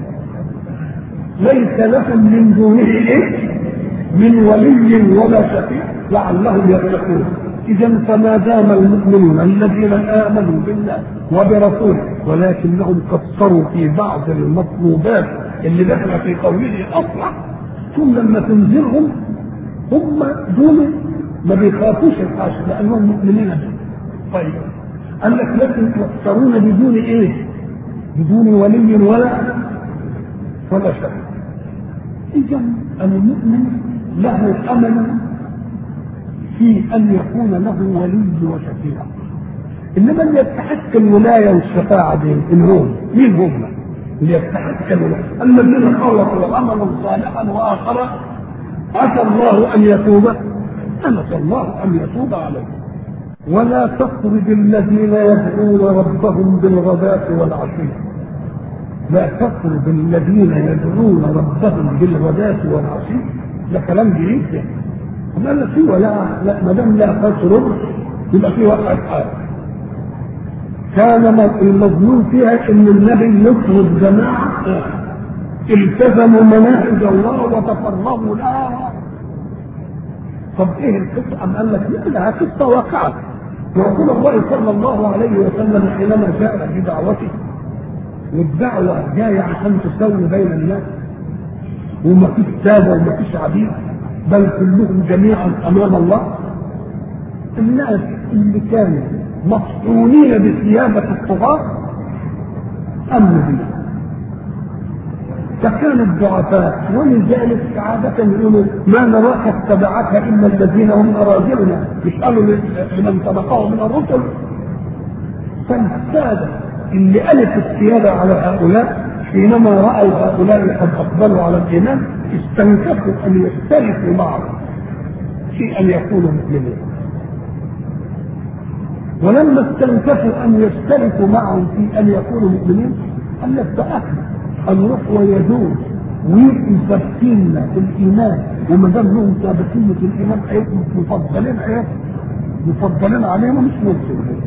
Speaker 1: ليس لهم من دونه إيه؟ من ولي ولا شفيع لعلهم يتقون إذا فما دام المؤمنون الذين آمنوا بالله وبرسوله ولكنهم قصروا في بعض المطلوبات اللي دخل في قوله أصلح ثم لما تنزلهم هم دول ما بيخافوش الحاشر لأنهم مؤمنين به طيب قال لك لكن يخسرون بدون إيه؟ بدون ولي ولا ولا شيء إذا المؤمن له أمل في ان يكون له ولي وشفيع انما اللي يستحق الولايه والشفاعه دي الهم مين هم؟ اللي يستحق الولايه الذين خلقوا وعملوا صالحا واخر عسى الله ان يتوب عسى الله ان يتوب عليهم ولا تطرد الذين يدعون ربهم بالغداة والعشي لا تطرد الذين يدعون ربهم بالغداة والعشي ده كلام جديد يعني قال في ولا لا ما دام لا تشرب يبقى في وقعة حال كان المظنون فيها ان النبي يطرد جماعه التزموا مناهج الله وتفرغوا لها طب ايه القصه؟ ام قال لك لا قصه واقعه ورسول الله صلى الله عليه وسلم حينما جاء بدعوته والدعوه جايه عشان تسوي بين الناس وما فيش ساده وما فيش عبيد بل كلهم جميعا امام الله الناس اللي كانوا مصحونين بثيابة الطغاة أمنوا بها فكان الضعفاء ولذلك عادة يقولوا ما نراك اتبعك إلا الذين هم أراذلنا مش قالوا لمن سبقه من الرسل فالسادة اللي ألف السيادة على هؤلاء حينما رأوا هؤلاء قد أقبلوا على الإيمان استنكفوا أن يختلفوا معهم في أن يكونوا مؤمنين ولما استنكفوا أن يختلفوا معهم في أن يكونوا مؤمنين قال لك ده هنروح ويدوم ويبقوا ثابتين في الإيمان وما دام لهم ثابتين في الإيمان هيبقوا مفضلين إيه؟ مفضلين عليهم مش ممكن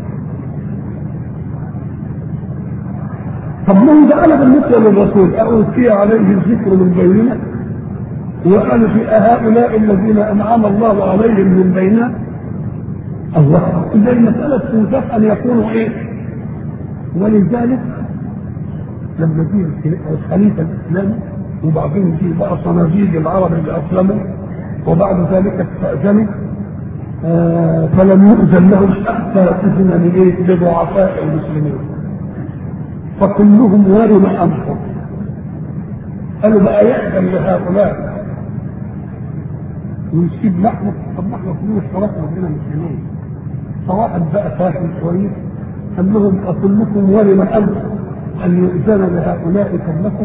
Speaker 1: طب ما هو ده قال بالنسبه للرسول أوتي عليه الذكر من بيننا وقال في هؤلاء الذين انعم الله عليهم من بيننا الله اذا المساله تنسف ان يكونوا ايه؟ ولذلك لما جه الخليفه الاسلامي وبعدين جه بقى صناديد العرب اللي اسلموا وبعد ذلك استاذنوا آه فلم يؤذن لهم حتى اذن لايه؟ لضعفاء المسلمين فكلهم ورم انفسهم قالوا بقى يأذن لهؤلاء ونسيب لحمه طب ما احنا كلنا اشتركنا بينا مسلمين فواحد بقى فاهم كويس قال لهم اكلكم ولم انتم ان يؤذن لهؤلاء قبلكم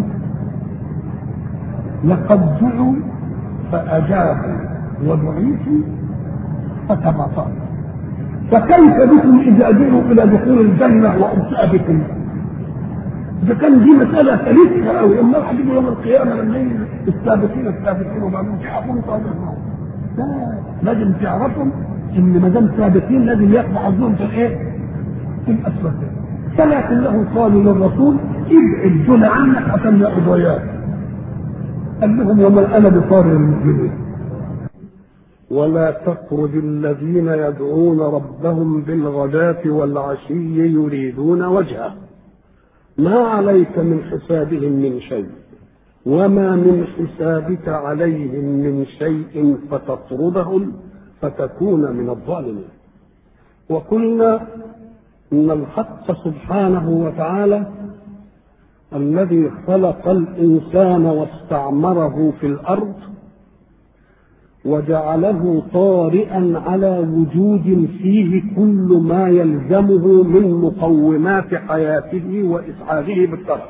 Speaker 1: لقد دعوا فاجابوا ودعيتم فتبطأوا فكيف بكم اذا دعوا الى دخول الجنه وامسأ بكم اذا كان دي مساله ثالثه قوي اما واحد يجي يوم القيامه لما يجي السابقين السابقين وبعدين تعرفون طبعا لا لازم تعرفوا ان ما دام سابقين لازم ياخذوا حظهم في الايه؟ في الاسود فلكن له قالوا للرسول ابعد دون عنك عشان ياخذ وياك قال لهم وما انا بطارد المؤمنين ولا تطرد الذين يدعون ربهم بالغداة والعشي يريدون وجهه ما عليك من حسابهم من شيء وما من حسابك عليهم من شيء فتطردهم فتكون من الظالمين وقلنا ان الحق سبحانه وتعالى الذي خلق الانسان واستعمره في الارض وجعله طارئا على وجود فيه كل ما يلزمه من مقومات حياته واسعاده بالطرف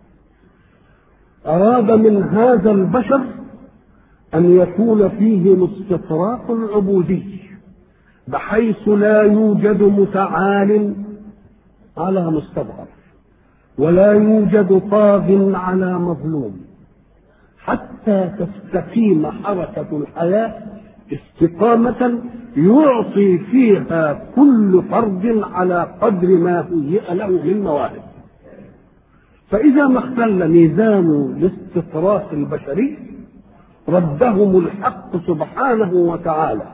Speaker 1: اراد من هذا البشر ان يكون فيه الاستطراق العبودي بحيث لا يوجد متعال على مستضعف ولا يوجد طاغ على مظلوم حتى تستقيم حركة الحياة استقامة يعطي فيها كل فرد على قدر ما هيئ له من مواهب فإذا ما اختل ميزان الاستطراق البشري ردهم الحق سبحانه وتعالى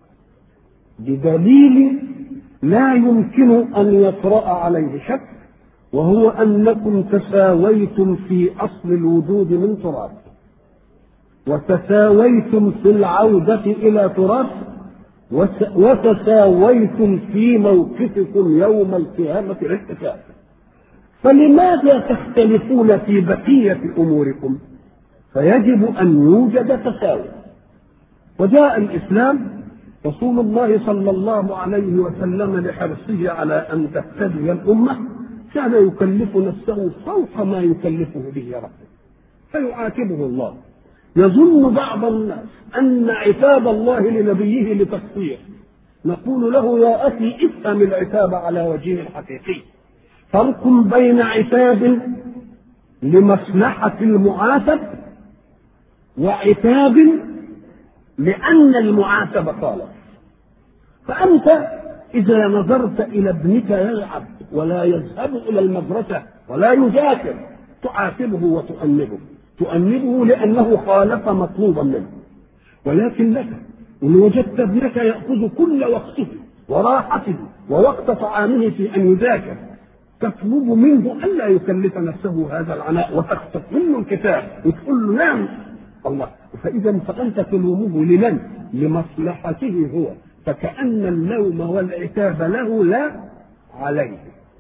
Speaker 1: بدليل لا يمكن أن يطرأ عليه شك وهو أنكم تساويتم في أصل الوجود من تراب وتساويتم في العودة إلى تراب وتساويتم في موقفكم يوم القيامة الاحتفال فلماذا تختلفون في بقية أموركم فيجب أن يوجد تساوي وجاء الإسلام رسول الله صلى الله عليه وسلم لحرصه على أن تهتدي الأمة كان يكلف نفسه فوق ما يكلفه به ربه فيعاتبه الله يظن بعض الناس أن عتاب الله لنبيه لتقصير نقول له يا أخي افهم العتاب على وجهه الحقيقي فرق بين عتاب لمصلحة المعاتب وعتاب لأن المعاتب خالف فأنت إذا نظرت إلى ابنك يلعب ولا يذهب إلى المدرسة ولا يذاكر تعاتبه وتؤنبه تؤنبه لأنه خالف مطلوبا منه ولكن لك إن وجدت ابنك يأخذ كل وقته وراحته ووقت طعامه في أن يذاكر تطلب منه ألا يكلف نفسه هذا العناء وتخطف منه الكتاب وتقول له نعم الله فإذا فأنت تلومه لمن؟ لمصلحته هو فكأن اللوم والعتاب له لا عليه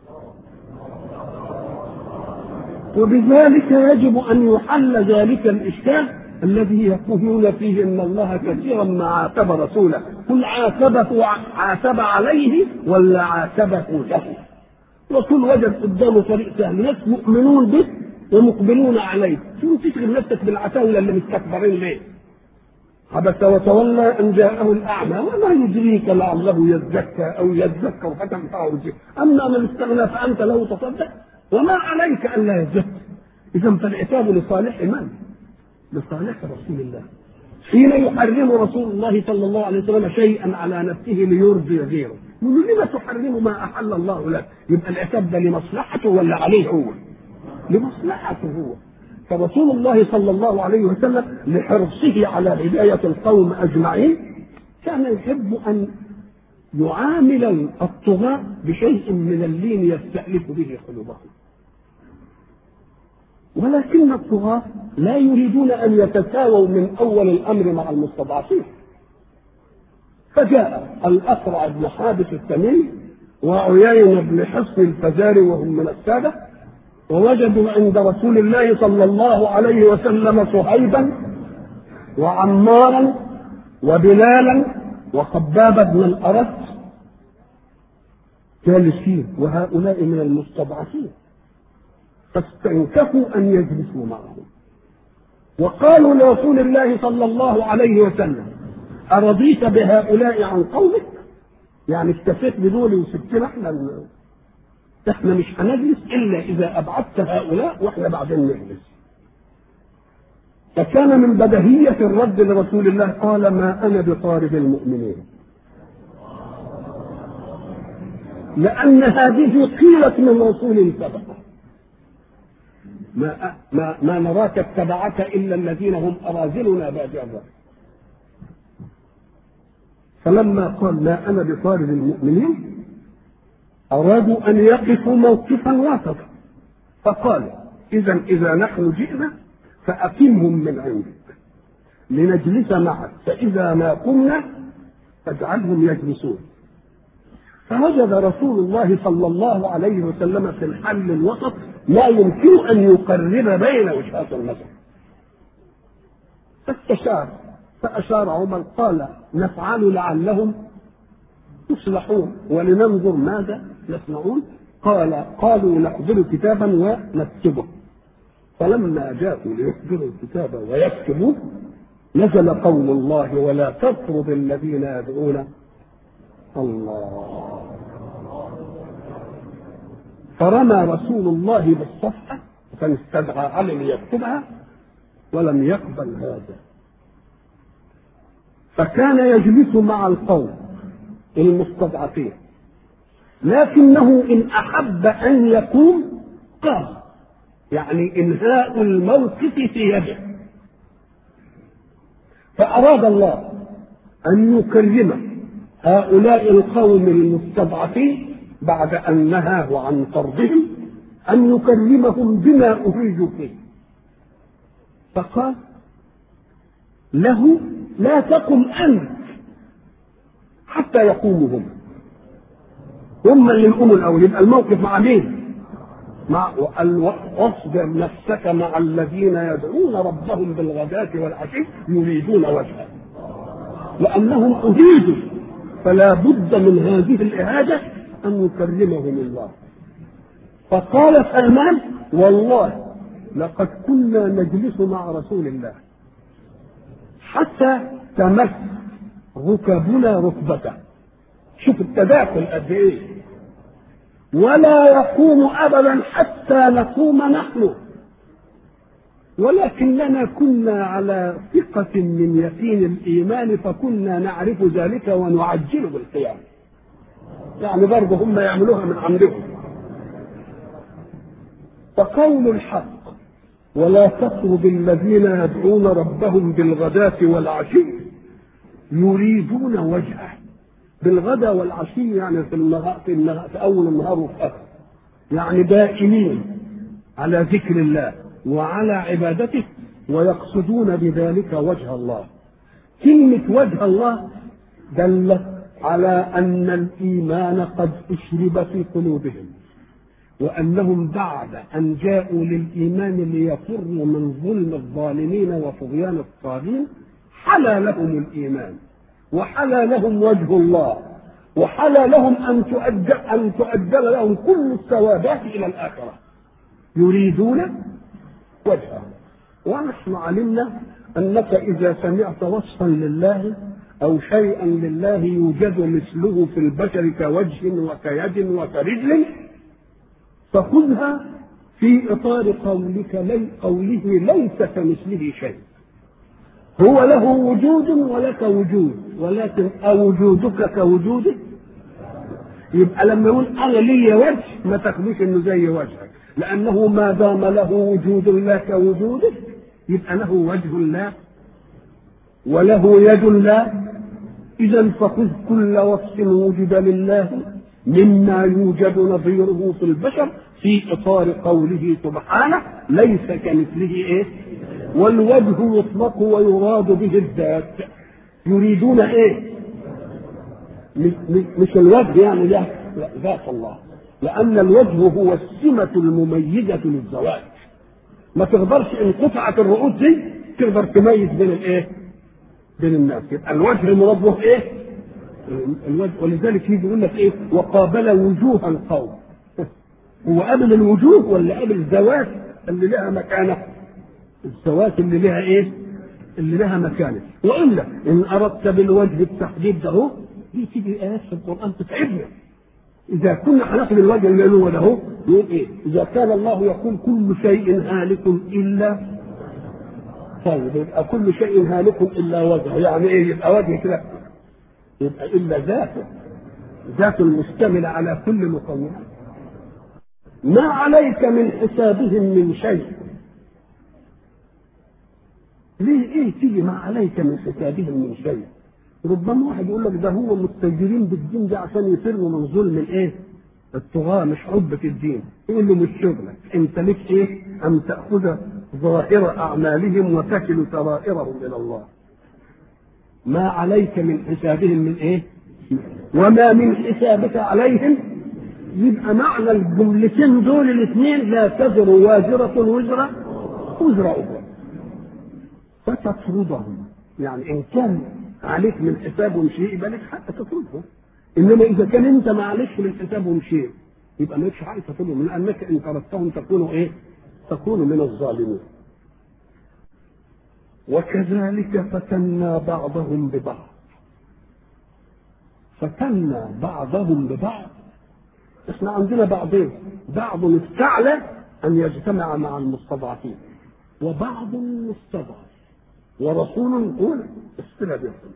Speaker 1: وبذلك يجب أن يحل ذلك الإشكال الذي يقولون فيه ان الله كثيرا ما عاتب رسوله قل عاتبه عاتب عليه ولا عاتبه له رسول وجد قدامه طريق سهل ناس مؤمنون به ومقبلون عليه شو تشغل نفسك بالعتاوله اللي مستكبرين ليه عبس وتولى ان جاءه الاعمى وما يدريك لعله يزكى او يذكر فتنفعه الذكر اما من استغنى فانت له تصدق وما عليك الا يزكى اذا فالعتاب لصالح من؟ لصالح رسول الله حين يحرم رسول الله صلى الله عليه وسلم شيئا على نفسه ليرضي غيره يقول لما تحرم ما احل الله لك يبقى العتاب ده لمصلحته ولا عليه هو لمصلحته هو فرسول الله صلى الله عليه وسلم لحرصه على هداية القوم أجمعين كان يحب أن يعامل الطغاة بشيء من اللين يستألف به قلوبهم ولكن الطغاة لا يريدون أن يتساووا من أول الأمر مع المستضعفين فجاء الأقرع بن حابس التميمي وعيين بن حصن الفزاري وهم من السادة ووجدوا عند رسول الله صلى الله عليه وسلم صهيبا وعمارا وبلالا وخباب بن الأرت جالسين وهؤلاء من المستضعفين فاستنكفوا أن يجلسوا معهم وقالوا لرسول الله صلى الله عليه وسلم أرضيت بهؤلاء عن قومك؟ يعني اكتفيت بدول وسبتنا احنا احنا مش هنجلس الا اذا ابعدت هؤلاء واحنا بعدين نجلس. فكان من بدهية الرد لرسول الله قال ما انا بطارد المؤمنين. لأن هذه قيلت من رسول سبق ما ما ما نراك اتبعك إلا الذين هم أراذلنا بادئ الرأي فلما قال ما أنا بطارد المؤمنين أرادوا أن يقفوا موقفا وسطا فقال إذا إذا نحن جئنا فأقمهم من عندك لنجلس معك فإذا ما قمنا فاجعلهم يجلسون فوجد رسول الله صلى الله عليه وسلم في الحل الوسط لا يمكن ان يقرب بين وجهات النظر فاستشار فاشار عمر قال نفعل لعلهم يصلحون ولننظر ماذا يصنعون قال قالوا نحضر كتابا ونكتبه فلما جاءوا ليحضروا الكتاب ويكتبوه نزل قول الله ولا تطرد الذين يدعون الله فرمى رسول الله بالصفحة وكان استدعى علي ليكتبها ولم يقبل هذا فكان يجلس مع القوم المستضعفين لكنه إن أحب أن يقوم قام يعني إنهاء الموقف في يده فأراد الله أن يكرمه هؤلاء القوم المستضعفين بعد أن نهاه عن طردهم أن يكلمهم بما أريد فيه فقال له لا تقم أنت حتى يقوموا هم هم اللي يقوموا الأول يبقى الموقف مع مين؟ مع واصبر نفسك مع الذين يدعون ربهم بالغداة والعشي يريدون وجهه لأنهم أريدوا فلا بد من هذه الإهانة أن يكرمهم الله فقال سلمان والله لقد كنا نجلس مع رسول الله حتى تمس ركبنا ركبته شوف التداخل قد ايه ولا يقوم ابدا حتى نقوم نحن ولكننا كنا على ثقة من يقين الإيمان فكنا نعرف ذلك ونعجل بالقيام يعني برضه هم يعملوها من عمدهم فقول الحق ولا تطرد الذين يدعون ربهم بالغداة والعشي يريدون وجهه بالغدا والعشي يعني في النهار في, النهار في اول النهار وفي اخر يعني دائمين على ذكر الله وعلى عبادته ويقصدون بذلك وجه الله كلمة وجه الله دلت على أن الإيمان قد أشرب في قلوبهم وأنهم بعد أن جاءوا للإيمان ليفروا من ظلم الظالمين وطغيان الطاغين حلا لهم الإيمان وحلا لهم وجه الله وحلا لهم أن تؤجل, أن تؤجل لهم كل الثوابات إلى الآخرة يريدون وجهه ونحن علمنا انك اذا سمعت وصفا لله او شيئا لله يوجد مثله في البشر كوجه وكيد وكرجل فخذها في اطار قولك لي قوله ليس كمثله شيء هو له وجود ولك وجود ولكن أوجودك كوجوده يبقى لما يقول أنا لي وجه ما تاخدوش إنه زي وجهك لأنه ما دام له وجود لا كوجوده يبقى له وجه الله وله يد الله إذا فخذ كل وصف وجد لله مما يوجد نظيره في البشر في إطار قوله سبحانه ليس كمثله إيه؟ والوجه يطلق ويراد به الذات يريدون إيه؟ مش الوجه يعني لا ذات الله لأن الوجه هو السمة المميزة بين الناس يبقى الوجه مربه ايه؟ الوجه ولذلك يجي يقول لك ايه؟ وقابل وجوه القوم هو قابل الوجوه ولا قابل الذوات اللي لها مكانه؟ الذوات اللي لها ايه؟ اللي لها مكانه والا ان اردت بالوجه التحديد ده هو دي تيجي ايات في القران تتعبنا اذا كنا هناخد الوجه اللي هو ده هو يقول ايه؟ اذا كان الله يقول كل شيء هالك الا طيب يبقى كل شيء هالك الا وجهه يعني ايه يبقى وجه كده يبقى الا ذاته ذات المشتمله على كل مكونات ما عليك من حسابهم من شيء ليه ايه تيجي ما عليك من حسابهم من شيء ربما واحد يقول لك ده هو مستجيرين بالدين ده عشان يفروا من ظلم الايه الطغاة مش حب في الدين يقول له مش شغلك انت ليك ايه ان تاخذ ظاهر اعمالهم وتكل سرائرهم الى الله ما عليك من حسابهم من ايه وما من حسابك عليهم يبقى معنى الجملتين دول الاثنين لا تزر وازرة وزر وزر أخرى فتطردهم يعني إن كان عليك من حسابهم شيء يبقى لك حق تطردهم إنما إذا كان أنت ما عليكش من حسابهم شيء يبقى مالكش حق تطردهم لأنك إن طردتهم تكون إيه؟ تكون من الظالمين وكذلك فتنا بعضهم ببعض فتنا بعضهم ببعض احنا عندنا بعضين بعض استعلى ان يجتمع مع المستضعفين وبعض مستضعف ورسول يقول استلى بهم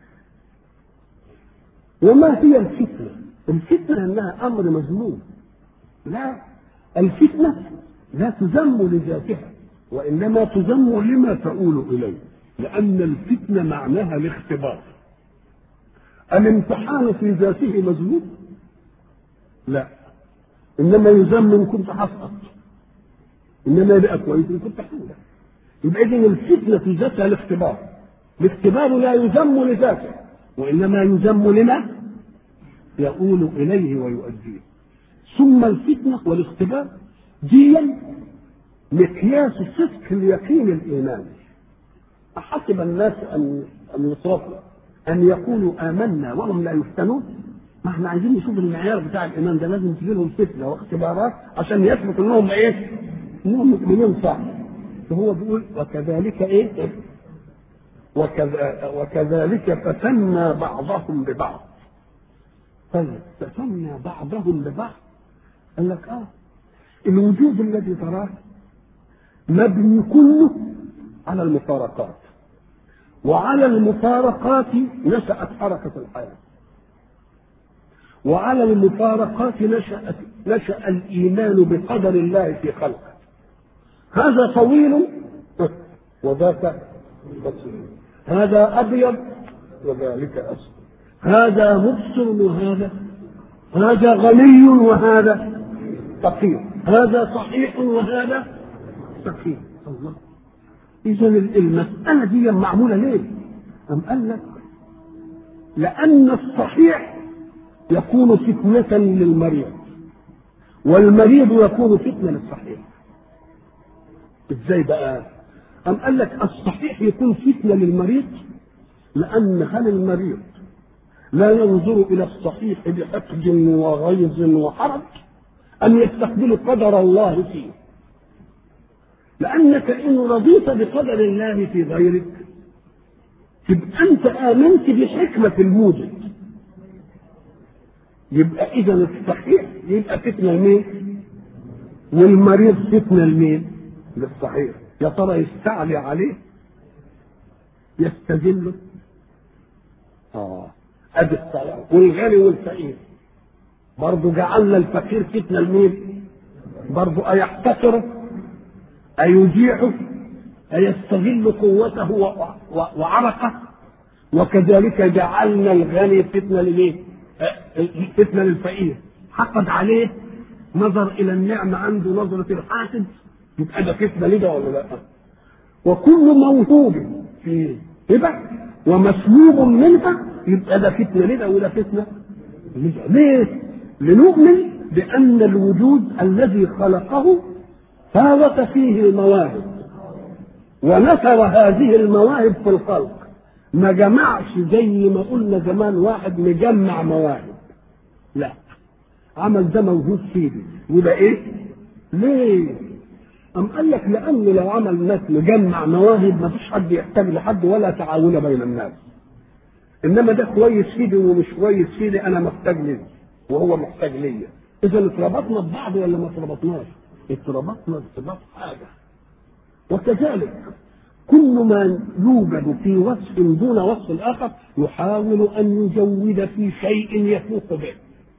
Speaker 1: وما هي الفتنة؟ الفتنة انها امر مذموم لا الفتنة لا تذم لذاتها وانما تذم لما تؤول اليه لان الفتنة معناها الاختبار الامتحان في ذاته مذموم لا انما يذم ان كنت حسقط انما يبقى كويس ان كنت حوله يبقى اذا الفتنه في ذاتها الاختبار الاختبار لا يذم لذاته وانما يذم لما يؤول اليه ويؤديه ثم الفتنه والاختبار دي مقياس صدق اليقين الايماني احسب الناس ان ان يصرفوا ان يقولوا امنا وهم لا يفتنون ما احنا عايزين نشوف المعيار بتاع الايمان ده لازم تجي لهم فتنه واختبارات عشان يثبت انهم ايه؟ انهم مؤمنين صح فهو بيقول وكذلك ايه؟ وكذا وكذلك فتنا بعضهم ببعض طيب فتنا بعضهم ببعض قال لك اه الوجود الذي تراه مبني كله على المفارقات وعلى المفارقات نشأت حركة الحياة وعلى المفارقات نشأت نشأ الإيمان بقدر الله في خلقه هذا طويل وذاك قصير هذا أبيض وذلك أسود هذا مبصر وهذا هذا غني وهذا فقير هذا صحيح وهذا سقيم الله إذا المسألة دي معمولة ليه؟ أم قال لك لأن الصحيح يكون فتنة للمريض والمريض يكون فتنة للصحيح ازاي بقى أم قال لك الصحيح يكون فتنة للمريض لأن هل المريض لا ينظر إلى الصحيح بحقد وغيظ وحرج أم يستقبل قدر الله فيه لأنك إن رضيت بقدر الله في غيرك تبقى أنت آمنت بحكمة الموجد يبقى اذا الصحيح يبقى فتنه لمين؟ والمريض فتنه لمين؟ للصحيح يا ترى يستعلي عليه؟ يستذله؟ اه ادي الصلاة والغني والفقير برضه جعلنا الفقير فتنه لمين؟ برضه أيحتقره؟ أيجيعه؟ أيستغل قوته وعرقه؟ وكذلك جعلنا الغني فتنه لمين؟ فتنه للفقير حقد عليه نظر الى النعمه عنده نظره الحاسد يبقى ده فتنه لده ولا لا؟ وكل موهوب في هبه ومسلوب منها يبقى ده فتنه لده وده فتنه لده ليه؟ لنؤمن بان الوجود الذي خلقه فاوت فيه المواهب ونثر هذه المواهب في الخلق ما جمعش زي ما قلنا زمان واحد مجمع مواهب لا عمل ده موجود فيه يبقى ايه ليه أم قال لك لأن لو عمل ناس مجمع مواهب ما فيش حد يحتاج لحد ولا تعاون بين الناس إنما ده كويس فيدي ومش كويس فيدي أنا محتاج ليه وهو محتاج ليا إذا اتربطنا ببعض ولا ما اتربطناش؟ اتربطنا ارتباط حاجة وكذلك كل ما يوجد في وصف دون وصف الآخر يحاول أن يزود في شيء يفوق به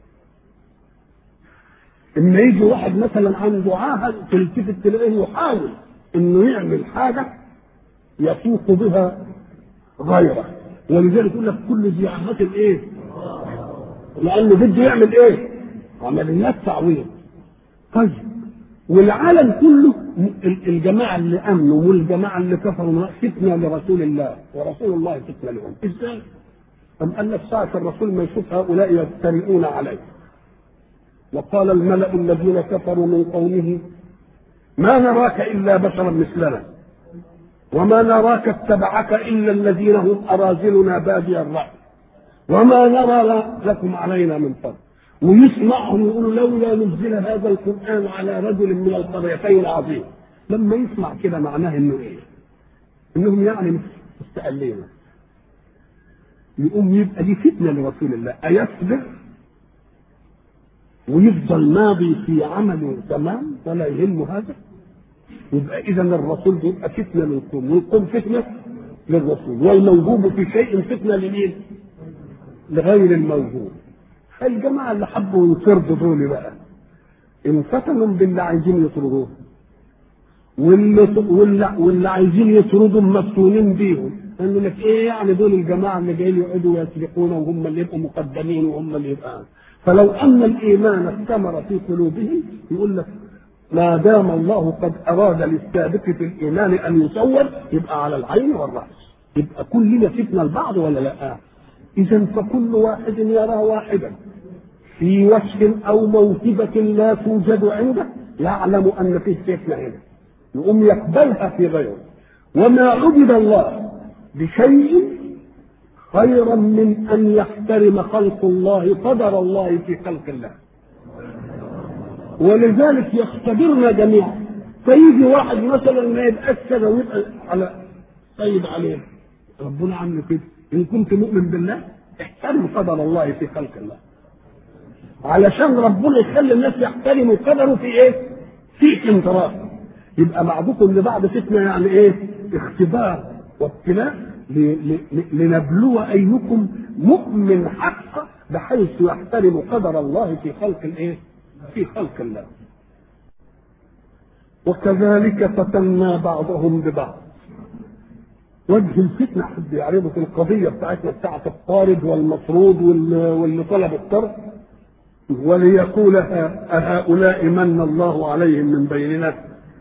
Speaker 1: اما يجي واحد مثلا عنده عاهه تلتفت تلاقيه يحاول انه يعمل حاجه يفوق بها غيره ولذلك يقول لك كل ذي عاهات ايه؟ لانه بده يعمل ايه؟ عمليات تعويض طيب والعالم كله الجماعه اللي امنوا والجماعه اللي كفروا فتنه لرسول الله ورسول الله فتنه لهم ازاي؟ أم قال لك ساعة الرسول ما يشوف هؤلاء يجترئون عليه وقال الملأ الذين كفروا من قومه ما نراك إلا بشرا مثلنا وما نراك اتبعك إلا الذين هم أراذلنا بادي الرأي وما نرى لكم علينا من فضل ويسمعهم يقولوا لولا نزل هذا القرآن على رجل من القريتين عظيم لما يسمع كده معناه انه ايه؟ انهم يعني مستقلين يقوم يبقى دي فتنه لرسول الله ايصبر ويفضل ماضي في عمله تمام ولا يهمه هذا يبقى اذا الرسول بيبقى فتنه للقوم والقوم فتنه للرسول والموهوب في شيء فتنه لمين؟ لغير الموهوب الجماعه اللي حبوا يطردوا دول بقى انفتنوا باللي عايزين يطردوه واللي واللي, واللي عايزين يطردوا مفتونين بيهم قالوا لك ايه يعني دول الجماعه اللي جايين يقعدوا ويسرقون وهم اللي يبقوا مقدمين وهم اللي يبقى فلو ان الايمان استمر في قلوبهم يقول لك ما دام الله قد اراد للسابق في الايمان ان يصور يبقى على العين والراس يبقى كلنا فتنه البعض ولا لا اذا فكل واحد يرى واحدا في وصف او موهبه لا توجد عنده يعلم ان فيه فتنه هنا يقوم يقبلها في غيره وما عبد الله بشيء خيرا من ان يحترم خلق الله قدر الله في خلق الله ولذلك يختبرنا جميعا فيجي واحد مثلا ما يبقاش كده ويبقى على طيب عليه ربنا عامل كده ان كنت مؤمن بالله احترم قدر الله في خلق الله علشان ربنا يخلي الناس يحترموا قدره في ايه؟ في انطراف يبقى بعضكم لبعض فتنه يعني ايه؟ اختبار وابتلاء لنبلو ايكم مؤمن حقا بحيث يحترم قدر الله في خلق الايه؟ في خلق الله. وكذلك فتنا بعضهم ببعض. وجه الفتنه حد يعرضه في القضيه بتاعتنا بتاعت الطارد والمطرود واللي طلب الطرد وليقول أهؤلاء من الله عليهم من بيننا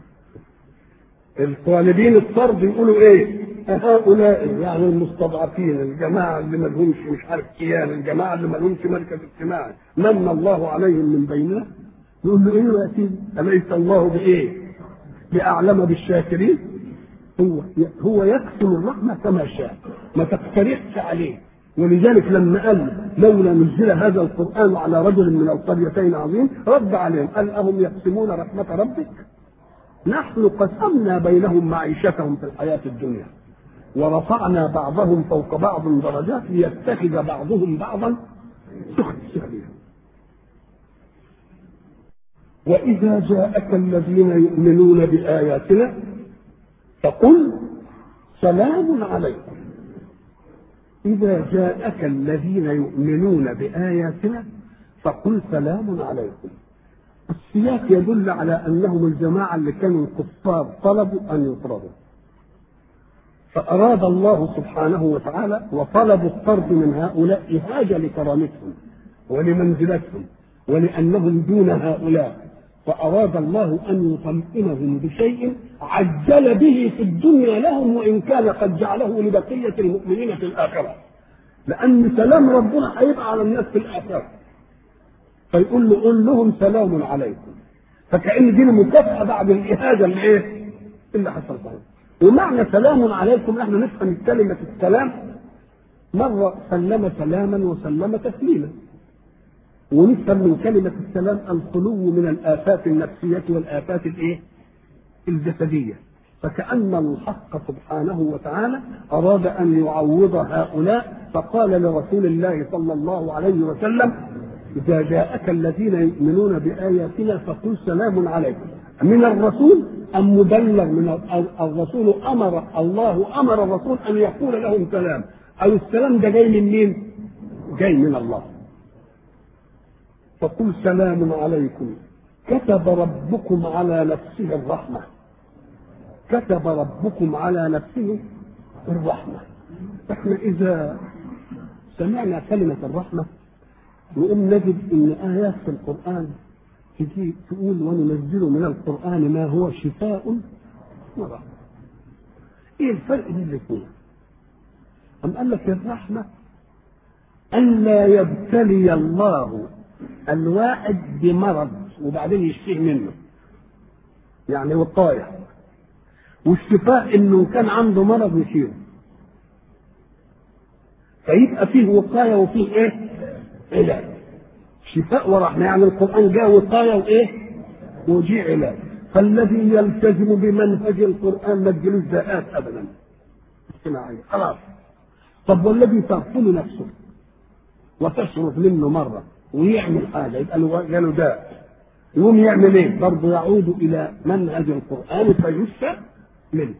Speaker 1: الطالبين الطرد يقولوا ايه هؤلاء يعني المستضعفين الجماعة اللي ما لهمش مش عارف كيان الجماعة اللي ما لهمش مركز اجتماعي من الله عليهم من بيننا يقول له ايه يا سيدي أليس الله بإيه بأعلم بالشاكرين هو هو يقسم الرحمة كما شاء ما تقترحش عليه ولذلك لما قال لولا نزل هذا القرآن على رجل من القريتين عظيم رد عليهم قال أهم يقسمون رحمة ربك نحن قسمنا بينهم معيشتهم في الحياة الدنيا ورفعنا بعضهم فوق بعض درجات ليتخذ بعضهم بعضا سخريا وإذا جاءك الذين يؤمنون بآياتنا فقل سلام عليكم إذا جاءك الذين يؤمنون بآياتنا فقل سلام عليكم السياق يدل على أنهم الجماعة اللي كانوا الكفار طلبوا أن يطردوا فأراد الله سبحانه وتعالى وطلبوا الطرد من هؤلاء إهاجة لكرامتهم ولمنزلتهم ولأنهم دون هؤلاء فأراد الله أن يطمئنهم بشيء عجل به في الدنيا لهم وإن كان قد جعله لبقية المؤمنين في الآخرة لأن سلام ربنا هيبقى على الناس في الآخرة فيقول له قل لهم سلام عليكم فكأن دي المكافأة بعد الإهانة اللي إيه؟ اللي حصل لهم ومعنى سلام عليكم احنا نفهم كلمة السلام مرة سلم سلاما وسلم تسليما ونفهم من كلمة السلام الخلو من الآفات النفسية والآفات الإيه؟ الجسدية فكأن الحق سبحانه وتعالى أراد أن يعوض هؤلاء فقال لرسول الله صلى الله عليه وسلم إذا جاءك الذين يؤمنون بآياتنا فقل سلام عليكم من الرسول أم مبلغ من الرسول أمر الله أمر الرسول أن يقول لهم سلام أو السلام ده جاي من مين؟ جاي من الله فقل سلام عليكم كتب ربكم على نفسه الرحمة كتب ربكم على نفسه الرحمة احنا إذا سمعنا كلمة الرحمة نقوم نجد ان ايات في القران تجي تقول وننزل من القران ما هو شفاء ورحمه ايه الفرق بين الاثنين ام قال لك الرحمه ان لا يبتلي الله الواحد بمرض وبعدين يشفيه منه يعني وقايه والشفاء انه كان عنده مرض يشيله فيبقى فيه وقايه وفيه ايه علاج شفاء ورحمه يعني القران جاء وقايه وايه وجي علاج فالذي يلتزم بمنهج القران ما تجيلوش داءات ابدا اجتماعيه خلاص طب والذي تغفل نفسه وتشرب منه مره ويعمل حاجه يبقى له جاله داء يقوم يعمل ايه؟ برضه يعود الى منهج القران فيشفى منه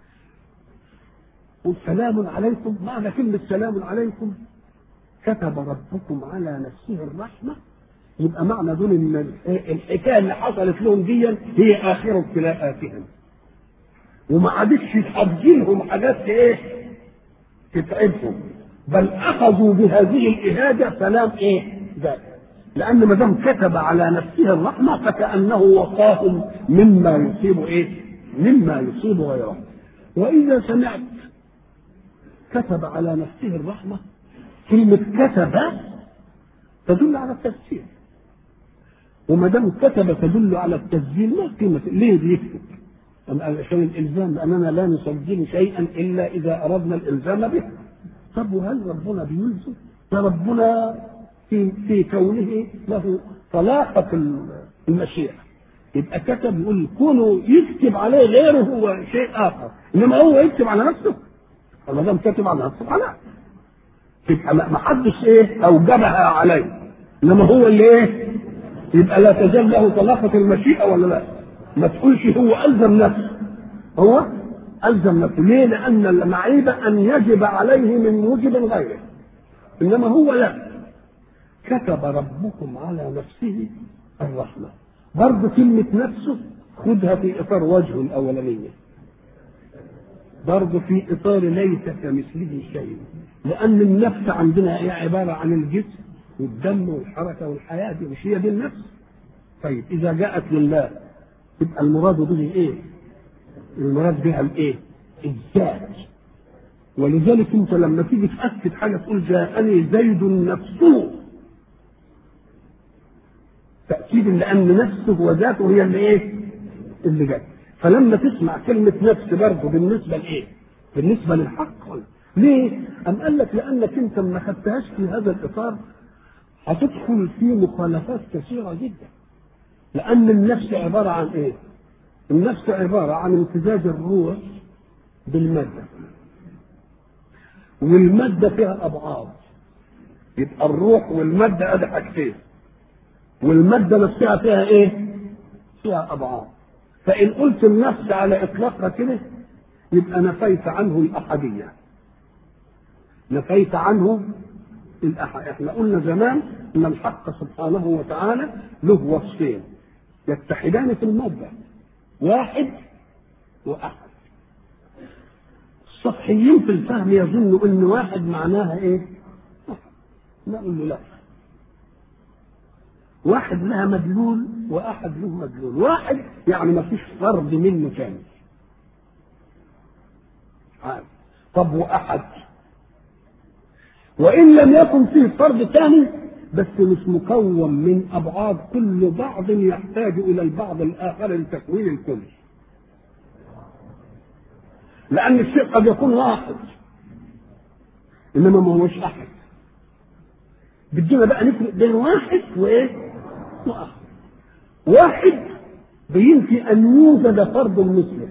Speaker 1: والسلام عليكم معنى كلمه سلام عليكم كتب ربكم على نفسه الرحمة يبقى معنى دول ان الحكايه اللي حصلت لهم دي هي اخر ابتلاءاتهم وما عادتش تحجلهم حاجات ايه تتعبهم بل اخذوا بهذه الاهاجه سلام ايه ذلك لان ما دام كتب على نفسه الرحمه فكانه وقاهم مما يصيب ايه مما يصيب غيره واذا سمعت كتب على نفسه الرحمه كلمة كتب تدل على التفسير وما دام كتب تدل على التسجيل ما قيمة ليه بيكتب؟ عشان الإلزام لأننا لا نسجل شيئا إلا إذا أردنا الإلزام به طب وهل ربنا بيلزم؟ ده ربنا في في كونه له طلاقة المشيئة يبقى كتب يقول كونه يكتب عليه غيره هو شيء آخر إنما هو يكتب على نفسه فما دام كتب على نفسه خلاص تبقى ما حدش ايه اوجبها عليه انما هو اللي ايه يبقى لا تزال له طلاقة المشيئة ولا لا ما تقولش هو ألزم نفسه هو ألزم نفسه ليه لأن المعيب أن يجب عليه من موجب غيره إنما هو لا كتب ربكم على نفسه الرحمة برضه كلمة نفسه خدها في إطار وجهه الأولانية برضه في إطار ليس كمثله شيء لأن النفس عندنا هي عبارة عن الجسم والدم والحركة والحياة دي مش هي دي النفس طيب إذا جاءت لله يبقى المراد به إيه؟ المراد بها الإيه؟ الذات ولذلك أنت لما تيجي تأكد حاجة تقول جاءني زيد نفسه تأكيد لأن نفسه وذاته هي اللي إيه؟ اللي جاء فلما تسمع كلمة نفس برضه بالنسبة لإيه؟ بالنسبة للحق ولا ليه؟ أم قال لك لأنك أنت ما خدتهاش في هذا الإطار هتدخل في مخالفات كثيرة جدا. لأن النفس عبارة عن إيه؟ النفس عبارة عن امتزاج الروح بالمادة. والمادة فيها أبعاد. يبقى الروح والمادة أدي حاجتين. والمادة نفسها فيها إيه؟ فيها أبعاد. فإن قلت النفس على إطلاقها كده يبقى نفيت عنه الأحدية. نفيت عنه الأحد احنا قلنا زمان ان الحق سبحانه وتعالى له وصفين يتحدان في المادة واحد وأحد السطحيين في الفهم يظنوا ان واحد معناها ايه؟ نقول له لا واحد لها مدلول واحد له مدلول واحد يعني ما فيش فرد منه كامل عارف طب واحد وان لم يكن فيه فرد ثاني بس مش مكون من ابعاد كل بعض يحتاج الى البعض الاخر لتكوين الكل لان الشيء قد يكون واحد انما ما هوش احد بدنا بقى نفرق بين واحد وايه واحد واحد بينفي ان يوجد فرد مثله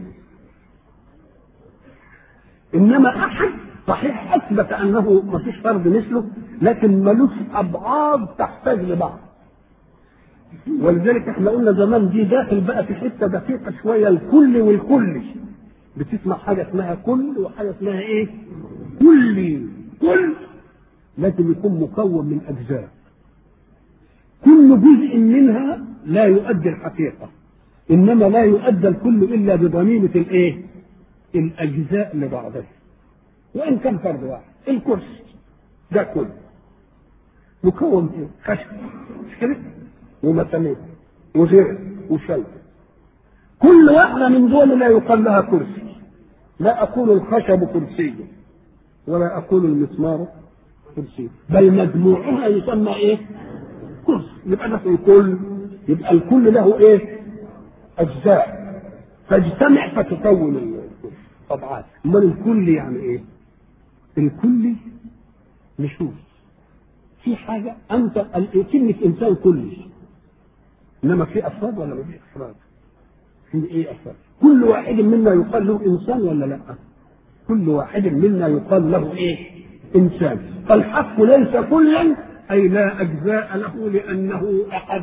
Speaker 1: انما احد صحيح اثبت انه ما فيش فرد مثله لكن ملوش ابعاد تحتاج لبعض ولذلك احنا قلنا زمان دي داخل بقى في حته دقيقه شويه الكل والكل بتسمع حاجه اسمها كل وحاجه اسمها ايه؟ كلي كل لازم يكون مكون من اجزاء كل جزء منها لا يؤدي الحقيقه انما لا يؤدى الكل الا بضميمه الايه؟ الاجزاء لبعضها وان كان فرد واحد الكرسي ده كل مكون من ايه؟ خشب مش كده؟ ومسامير وزرع وشلت كل واحدة من دول لا يقال لها كرسي لا أقول الخشب كرسي ولا أقول المسمار كرسي بل مجموعها يسمى إيه؟ كرسي يبقى ده الكل يبقى الكل له إيه؟ أجزاء تجتمع فتكون الكرسي طبعا أمال الكل يعني إيه؟ الكل نشوف في حاجة أنت كلمة إنسان كلي انما في افراد ولا ما في افراد؟ في ايه افراد؟ كل واحد منا يقال له انسان ولا لا؟ كل واحد منا يقال له ايه؟ انسان، فالحق ليس كلا اي لا اجزاء له لانه احد.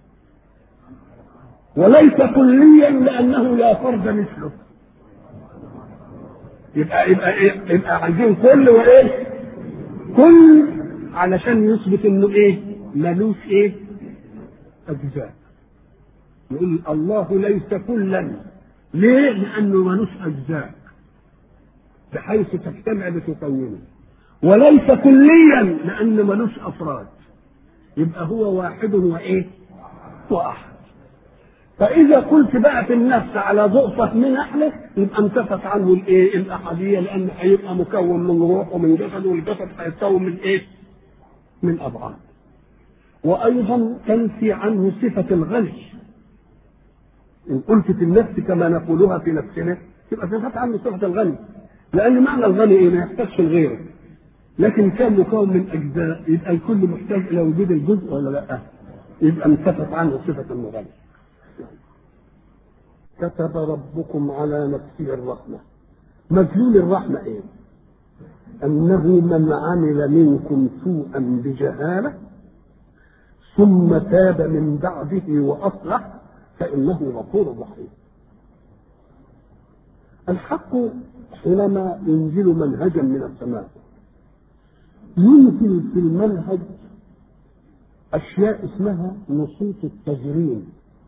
Speaker 1: وليس كليا لانه لا فرد مثله. يبقى يبقى إيه؟ يبقى عايزين كل وايه؟ كل علشان يثبت انه ايه؟ ملوش ايه؟ اجزاء. يقول الله ليس كلا ليه؟ لأنه ملوش أجزاء بحيث تجتمع بتكونه وليس كليا لأنه ملوش أفراد يبقى هو واحد وإيه؟ وأحد فإذا قلت بقى في النفس على ضوء فهم أحلى يبقى انتفت عنه الإيه؟ الأحدية لأن هيبقى مكون من روح ومن جسد والجسد هيتكون من إيه؟ من أبعاد وأيضا تنفي عنه صفة الغني إن قلت في النفس كما نقولها في نفسنا تبقى صفات عنه صفة الغني لأن معنى الغني إيه؟ ما يحتاجش لغيره لكن كان مكون من أجزاء يبقى الكل محتاج إلى وجود الجزء ولا لا؟ يبقى انتفت عنه صفة الغني كتب ربكم على نفسه الرحمة مدلول الرحمة إيه؟ أنه من عمل منكم سوءا بجهالة ثم تاب من بعده وأصلح فإنه غفور رحيم الحق حينما ينزل منهجا من السماء ينزل في المنهج أشياء اسمها نصوص التجريم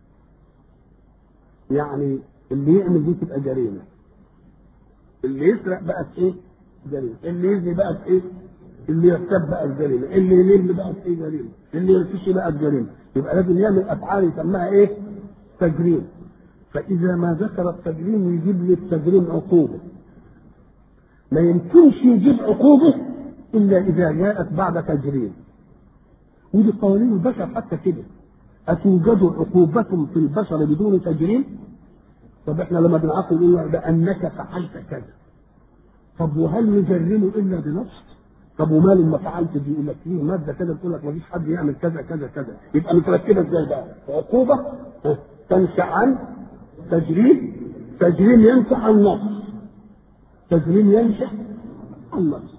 Speaker 1: يعني اللي يعمل دي تبقى جريمة اللي يسرق بقت ايه؟ جريمة اللي يزني بقت ايه؟ اللي يرتب بقت جريمة اللي يلم بقت ايه جريمة اللي يرتشي بقت جريمة يبقى لازم يعمل أفعال يسميها ايه؟ تجريم فإذا ما ذكر التجريم يجيب لي التجريم عقوبة ما يمكنش يجيب عقوبة إلا إذا جاءت بعد تجريم ودي قوانين البشر حتى كده أتوجد عقوبة في البشر بدون تجريم؟ طب احنا لما بنعاقب ايه بأنك فعلت كذا طب وهل يجرم إلا بنص؟ طب وما لما فعلت دي يقول لك فيه مادة كده تقول لك ما فيش حد يعمل كذا كذا كذا يبقى متركبة ازاي بقى؟ عقوبة تنشأ عن تجريم تجريم ينشأ عن نص تجريم ينشأ عن نص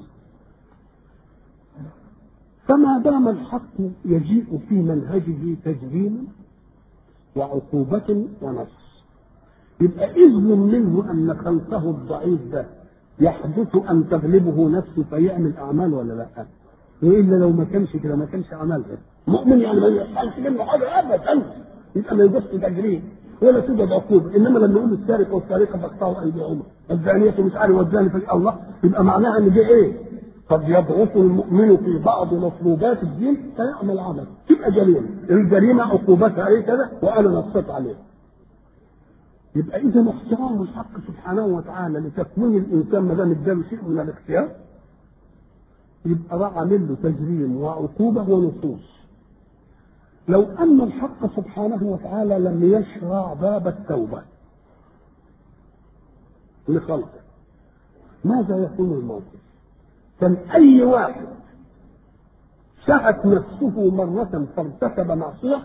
Speaker 1: فما دام الحق يجيء في منهجه تجريما وعقوبة ونص يبقى إذن منه أن خلقه الضعيف ده يحدث أن تغلبه نفسه فيعمل أعمال ولا لا؟ وإلا لو ما كانش كده ما كانش عملها مؤمن يعني ما يحصلش منه حاجة أبدا يبقى ما يجوزش تجريم ولا توجد عقوبة إنما لما يقول السارق والسارقة فاقطعوا أيديهما الزانية مش عارف والزاني في الله يبقى معناها إن دي إيه؟ قد يضعف المؤمن في بعض مطلوبات الدين فيعمل عمل تبقى جريمه الجريمه عقوبتها ايه كذا وانا نصيت عليه يبقى اذا احترام الحق سبحانه وتعالى لتكوين الانسان ما دام اداله شيء من الاختيار يبقى راح عامل له تجريم وعقوبه ونصوص لو ان الحق سبحانه وتعالى لم يشرع باب التوبه لخلقه ماذا يكون الموقف؟ كان اي واحد سهت نفسه مرة فارتكب معصية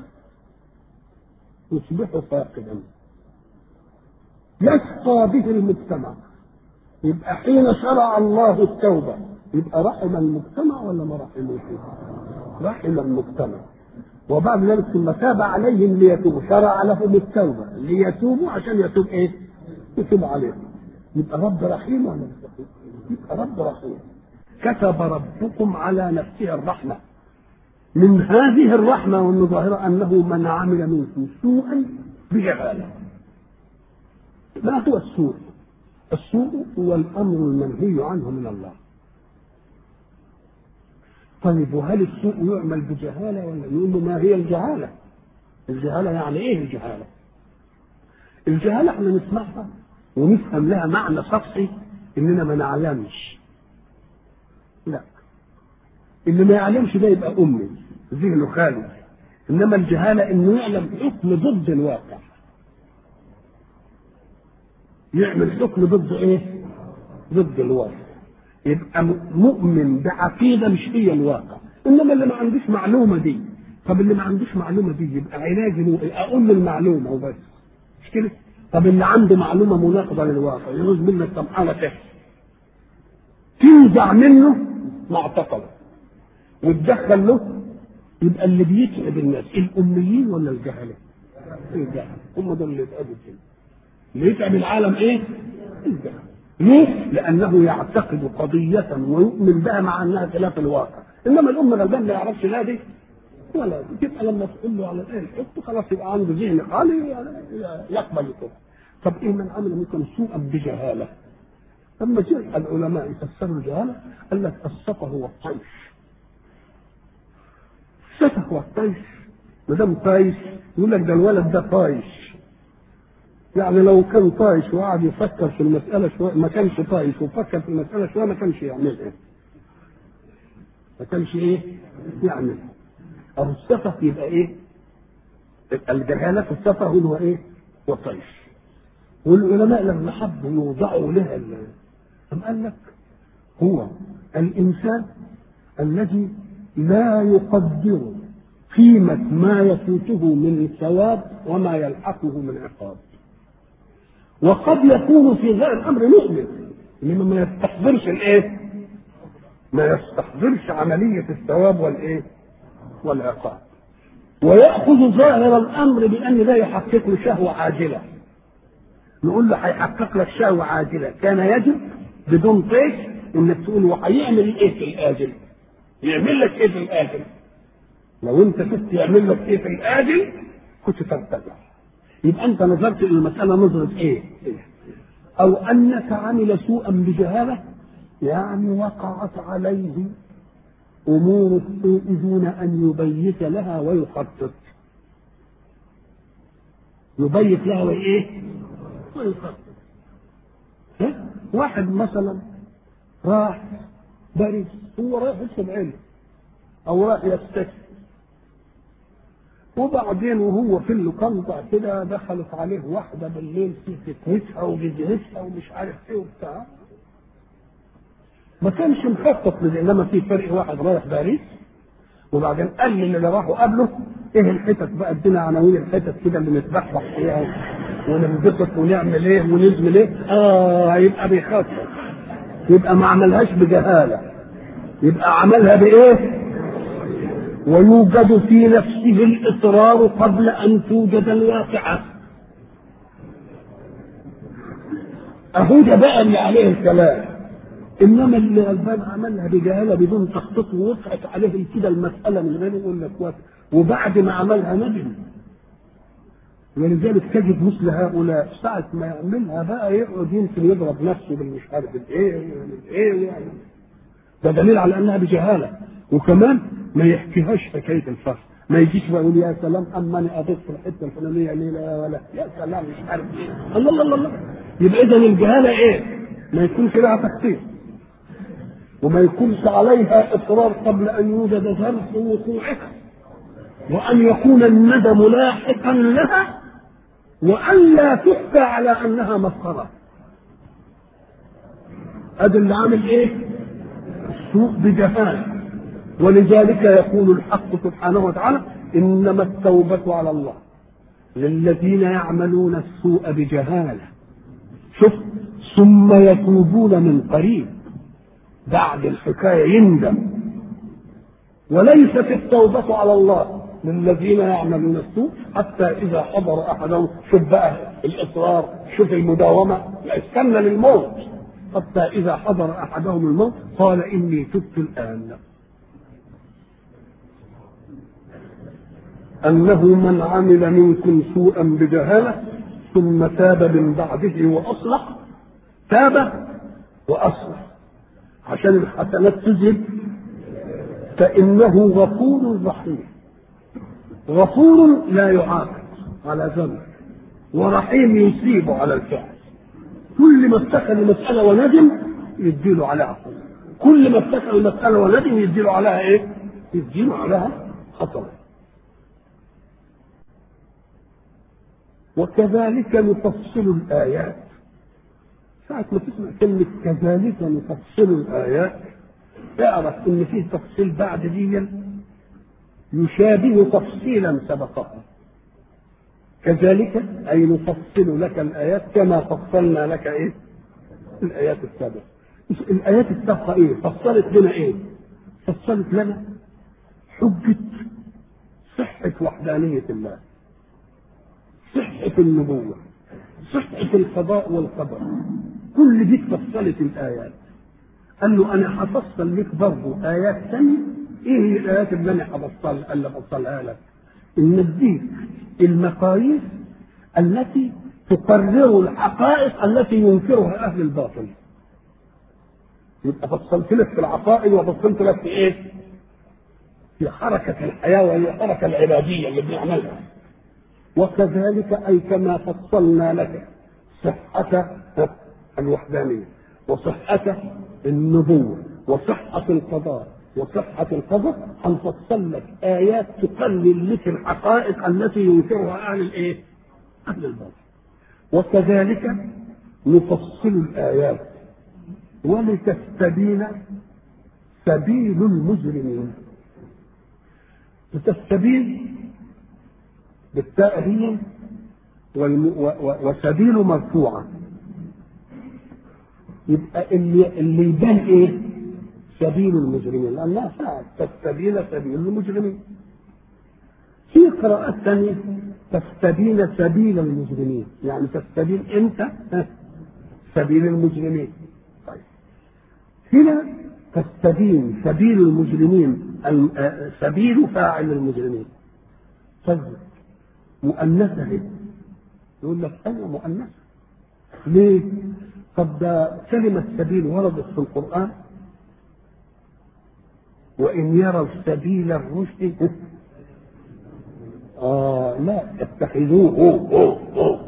Speaker 1: يصبح فاقدا يشقى به المجتمع يبقى حين شرع الله التوبة يبقى رحم المجتمع ولا ما رحموش؟ رحم المجتمع وبعد ذلك ثم تاب عليهم ليتوبوا شرع لهم التوبة ليتوبوا عشان يتوب ايه؟ يتوب عليهم يبقى رب رحيم ولا مش رحيم؟ يبقى رب رحيم كتب ربكم على نفسه الرحمة من هذه الرحمة والمظاهرة أنه من عمل منكم سوءا بجهالة ما هو السوء؟ السوء هو الأمر المنهي عنه من الله طيب وهل السوء يعمل بجهالة ولا يقول له ما هي الجهالة؟ الجهالة يعني إيه الجهالة؟ الجهالة احنا نسمعها ونفهم لها معنى سطحي إننا ما نعلمش لا اللي ما يعلمش ده يبقى أمي ذهنه خالي إنما الجهالة إنه يعلم حكم ضد الواقع يعمل حكم ضد إيه؟ ضد الواقع يبقى مؤمن بعقيده مش هي الواقع انما اللي ما عندوش معلومه دي طب اللي ما عندوش معلومه دي يبقى علاجه اقول المعلومه وبس مش كده طب اللي عنده معلومه مناقضه للواقع يعوز منك طب انا تحت تنزع منه معتقله وتدخل له يبقى اللي بيتعب الناس الاميين ولا الجهله؟ الجهله هم دول اللي يتعبوا كده اللي يتعب العالم ايه؟ الجهله ليه؟ لأنه يعتقد قضية ويؤمن بها مع أنها خلاف الواقع، إنما الأمة غلبان ما يعرفش لا دي ولا دي، تبقى لما تقول له على الآية الحب خلاص يبقى عنده ذهن خالي يقبل الكفر. طب إيه من عمل منكم سوءا بجهالة؟ لما جاء العلماء يفسروا الجهالة قال لك السفه والطيش. السفه والطيش ما دام طايش يقول لك ده الولد ده طايش. يعني لو كان طايش وقعد يفكر في المسألة شوية ما كانش طايش وفكر في المسألة شوية ما كانش يعملها. ما كانش إيه؟ يعملها. أو السفه يبقى إيه؟ الجهالة في السفه هو إيه؟ والطيش. والعلماء لما حبوا يوضعوا لها أم قال لك هو الإنسان الذي لا يقدر قيمة ما يفوته من ثواب وما يلحقه من عقاب. وقد يكون في ذا الامر مؤمن انما ما يستحضرش الايه؟ ما يستحضرش عمليه الثواب والايه؟ والعقاب. ويأخذ ظاهر الامر بان ده يحقق له شهوه عاجله. نقول له هيحقق لك شهوه عاجله، كان يجب بدون طيش انك تقول وهيعمل ايه في الاجل؟ يعمل لك ايه في الاجل؟ لو انت كنت يعمل لك ايه في الاجل كنت ترتجع. يبقى انت نظرت الى المساله نظره ايه؟ او انك عمل سوءا بجهاله يعني وقعت عليه امور السوء دون ان يبيت لها ويخطط. يبيت لها وايه؟ ويخطط. واحد مثلا راح باريس هو رايح يكتب علم او رايح يستشفي وبعدين وهو في اللوكاندا كده دخلت عليه واحده بالليل في فتنتها وجزنتها ومش عارف ايه وبتاع ما كانش مخطط لده انما في فرق واحد رايح باريس وبعدين قال لي اللي راحوا قبله ايه الحتت بقى ادينا عناوين الحتت كده اللي نتبحبح فيها وننبسط ونعمل ايه ونزمل ايه اه يبقى بيخطط يبقى ما عملهاش بجهاله يبقى عملها بايه؟ ويوجد في نفسه الإصرار قبل أن توجد الواقعة أهو ده بقى اللي عليه الكلام إنما اللي غلبان عملها بجهالة بدون تخطيط ووقعت عليه كده المسألة من غير يقول لك وقت وبعد ما عملها ندم ولذلك تجد مثل هؤلاء ساعة ما يعملها بقى يقعد يمكن يضرب نفسه بالمش عارف الايه ويعمل ايه ويعمل ده دليل على انها بجهاله وكمان ما يحكيهاش حكايه الفرق ما يجيش ويقول يا سلام اما انا قضيت في الحته الفلانيه ليله ولا يا سلام مش عارف ايه الله الله الله, الله. يبقى اذا الجهاله ايه؟ ما يكونش لها تخطيط وما يكونش عليها اصرار قبل ان يوجد ظرف وقوعها وان يكون الندم لاحقا لها وان لا تحكى على انها مسخره ادي اللي عامل ايه؟ السوء بجهاله ولذلك يقول الحق سبحانه وتعالى انما التوبه على الله للذين يعملون السوء بجهاله شوف ثم يتوبون من قريب بعد الحكايه يندم وليست التوبه على الله للذين يعملون السوء حتى اذا حضر احدهم شوف بقى الاصرار شوف المداومه استنى للموت حتى اذا حضر احدهم الموت قال اني تبت الان انه من عمل منكم سوءا بجهاله ثم تاب من بعده واصلح تاب واصلح عشان الحسنات تذهب فانه غفور رحيم غفور لا يعاقب على ذنب ورحيم يصيب على الفعل كل ما افتكر المسألة وندم يديله عليها عقوبة كل ما افتكر المسألة وندم يديله عليها ايه؟ يديله عليها خطر وكذلك نفصل الآيات ساعة ما تسمع كلمة كذلك نفصل الآيات اعرف إن فيه تفصيل بعد دي يشابه تفصيلا سبقها كذلك أي نفصل لك الآيات كما فصلنا لك إيه؟ الآيات السابقة الآيات السابقة إيه؟ فصلت لنا إيه؟ فصلت لنا حجة صحة وحدانية الله صحة النبوة صحة القضاء والقدر كل دي فصلت الآيات قال له أنا هفصل لك برضه آيات ثانية إيه هي الآيات اللي أنا هفصل اللي بفصلها لك؟ إن اديك المقاييس التي تقرر الحقائق التي ينكرها أهل الباطل يبقى فصلت لك في العقائد وفصلت لك في إيه؟ في حركة الحياة وهي الحركة العبادية اللي بنعملها وكذلك أي كما فصلنا لك صحة الوحدانية وصحة النبوة وصحة القضاء وصحة القدر هنفصل لك آيات تقلل لك الحقائق التي ينكرها أهل الإيه؟ أهل الباطل وكذلك نفصل الآيات ولتستبين سبيل المجرمين لتستبين بالتاء هي وسبيل مرفوعة يبقى اللي اللي يبان ايه؟ سبيل المجرمين لأنها فعل تستبين سبيل المجرمين في قراءات ثانية تستبين سبيل المجرمين يعني تستبين انت سبيل المجرمين طيب هنا تستبين سبيل المجرمين سبيل فاعل المجرمين طيب مؤنثة يقول لك أنا مؤنثة ليه؟ طب ده كلمة سبيل وردت في القرآن وإن يروا سبيل الرشد آه لا اتخذوه أوه أوه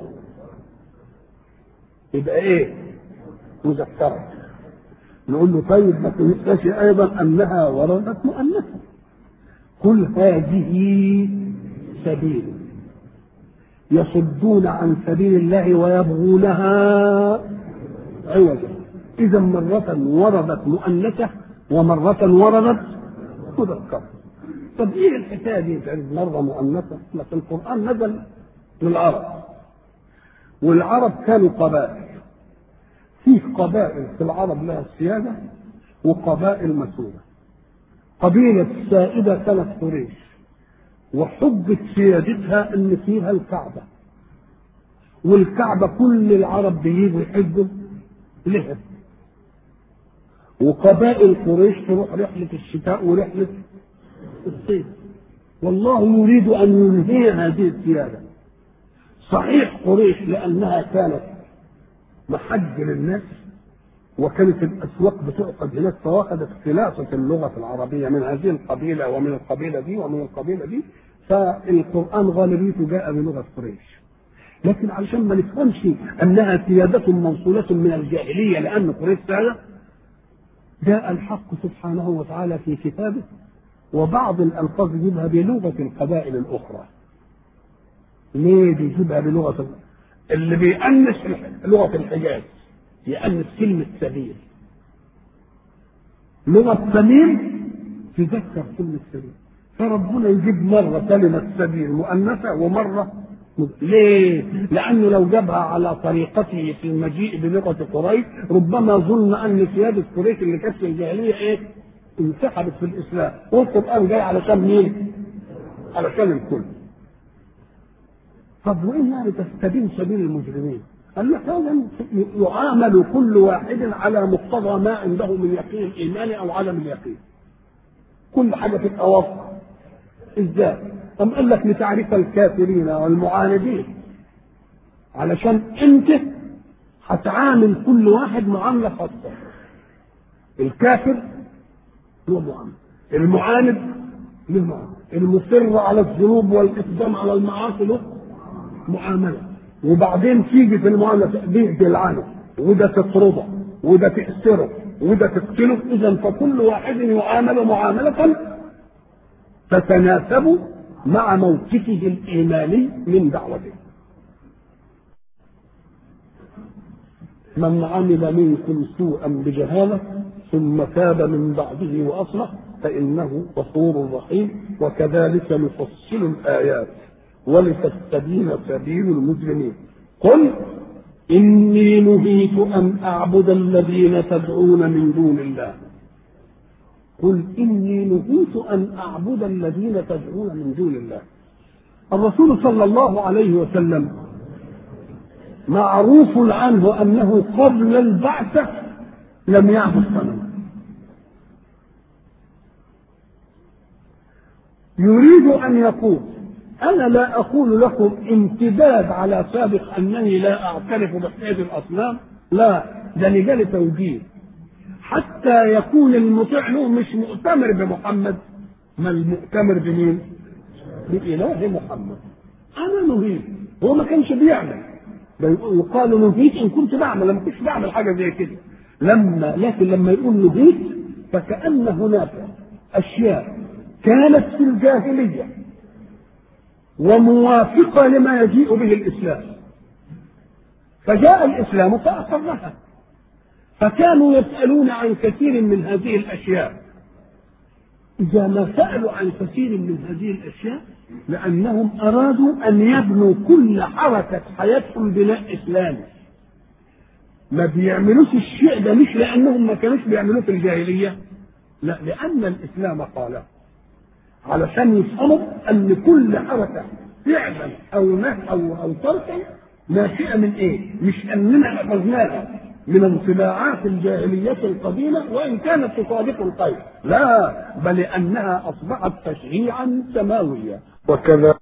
Speaker 1: يبقى إيه؟ مذكرة نقول له طيب ما تنساش أيضا أنها وردت مؤنثة قل هذه سبيل يصدون عن سبيل الله ويبغونها عوجا إذا مرة وردت مؤنثة ومرة وردت مذكرة طب ايه الحكايه دي تعرف مره مؤنثه لكن القران نزل للعرب والعرب كانوا قبائل في قبائل في العرب لها السياده وقبائل مسؤوله قبيله السائده كانت قريش وحجة سيادتها ان فيها الكعبة والكعبة كل العرب بيجوا يحجوا لها وقبائل قريش تروح رحلة الشتاء ورحلة الصيف والله يريد أن ينهي هذه السيادة صحيح قريش لأنها كانت محج للناس وكانت الأسواق بتعقد هناك فواخدت خلاصة اللغة العربية من هذه القبيلة ومن القبيلة دي ومن القبيلة دي فالقرآن غالبيته جاء بلغة قريش لكن علشان ما نفهمش أنها سيادة موصولة من الجاهلية لأن قريش سادة جاء الحق سبحانه وتعالى في كتابه وبعض الألفاظ يجيبها بلغة القبائل الأخرى ليه بيجيبها بلغة اللي بيأنس لغة الحجاز يأنس كلمة سبيل لغة سبيل تذكر كلمة سبيل فربنا يجيب مرة كلمة سبيل مؤنثة ومرة ليه؟ لأنه لو جابها على طريقته في المجيء بلغة قريش ربما ظن أن سيادة قريش اللي كانت في الجاهلية إيه؟ انسحبت في الإسلام والقرآن جاي علشان مين؟ علشان الكل. طب وإيه يعني تستبين سبيل المجرمين؟ قال لك هذا يعامل كل واحد على مقتضى ما عنده من يقين الإيمان أو عدم اليقين. كل حاجة تبقى واضحة. ازاي؟ أم قال لك لتعرف الكافرين والمعاندين علشان انت هتعامل كل واحد معاملة خاصة الكافر له معاملة المعاند له معاملة المصر على الذنوب والإقدام على المعاصي له معاملة وبعدين تيجي في المعاملة دي تلعنه وده تطرده وده تأسره وده تقتله إذا فكل واحد يعامل معاملة تتناسب مع موقفه الإيماني من دعوته من عمل منكم سوءا بجهالة ثم تاب من بعده وأصلح فإنه غفور رحيم وكذلك نفصل الآيات ولتستبين سبيل المجرمين قل إني نهيت أن أعبد الذين تدعون من دون الله قل إني نهيت أن أعبد الذين تدعون من دون الله الرسول صلى الله عليه وسلم معروف عنه أنه قبل البعثة لم يعبد صنما يريد أن يقول أنا لا أقول لكم امتداد على سابق أنني لا أعترف بحكاية الأصنام لا ده لجال توجيه حتى يكون المطيع له مش مؤتمر بمحمد ما المؤتمر بمين؟ بإله محمد أنا نهيت هو ما كانش بيعمل يقال نهيت إن كنت بعمل لما كنتش بعمل حاجة زي كده لما لكن لما يقول نهيت فكأن هناك أشياء كانت في الجاهلية وموافقة لما يجيء به الإسلام فجاء الإسلام فأقرها فكانوا يسألون عن كثير من هذه الأشياء إذا ما سألوا عن كثير من هذه الأشياء لأنهم أرادوا أن يبنوا كل حركة حياتهم بناء إسلامي ما بيعملوش الشيء ده مش لأنهم ما كانوش بيعملوه في الجاهلية لا لأن الإسلام قاله علشان يفهموا أن كل حركة فعلا أو نهي أو أو تركا ناشئة من إيه؟ مش أننا أخذناها من انطباعات الجاهلية القديمة وإن كانت تصادق الخير لا بل أنها أصبحت تشريعا سماويا وكذا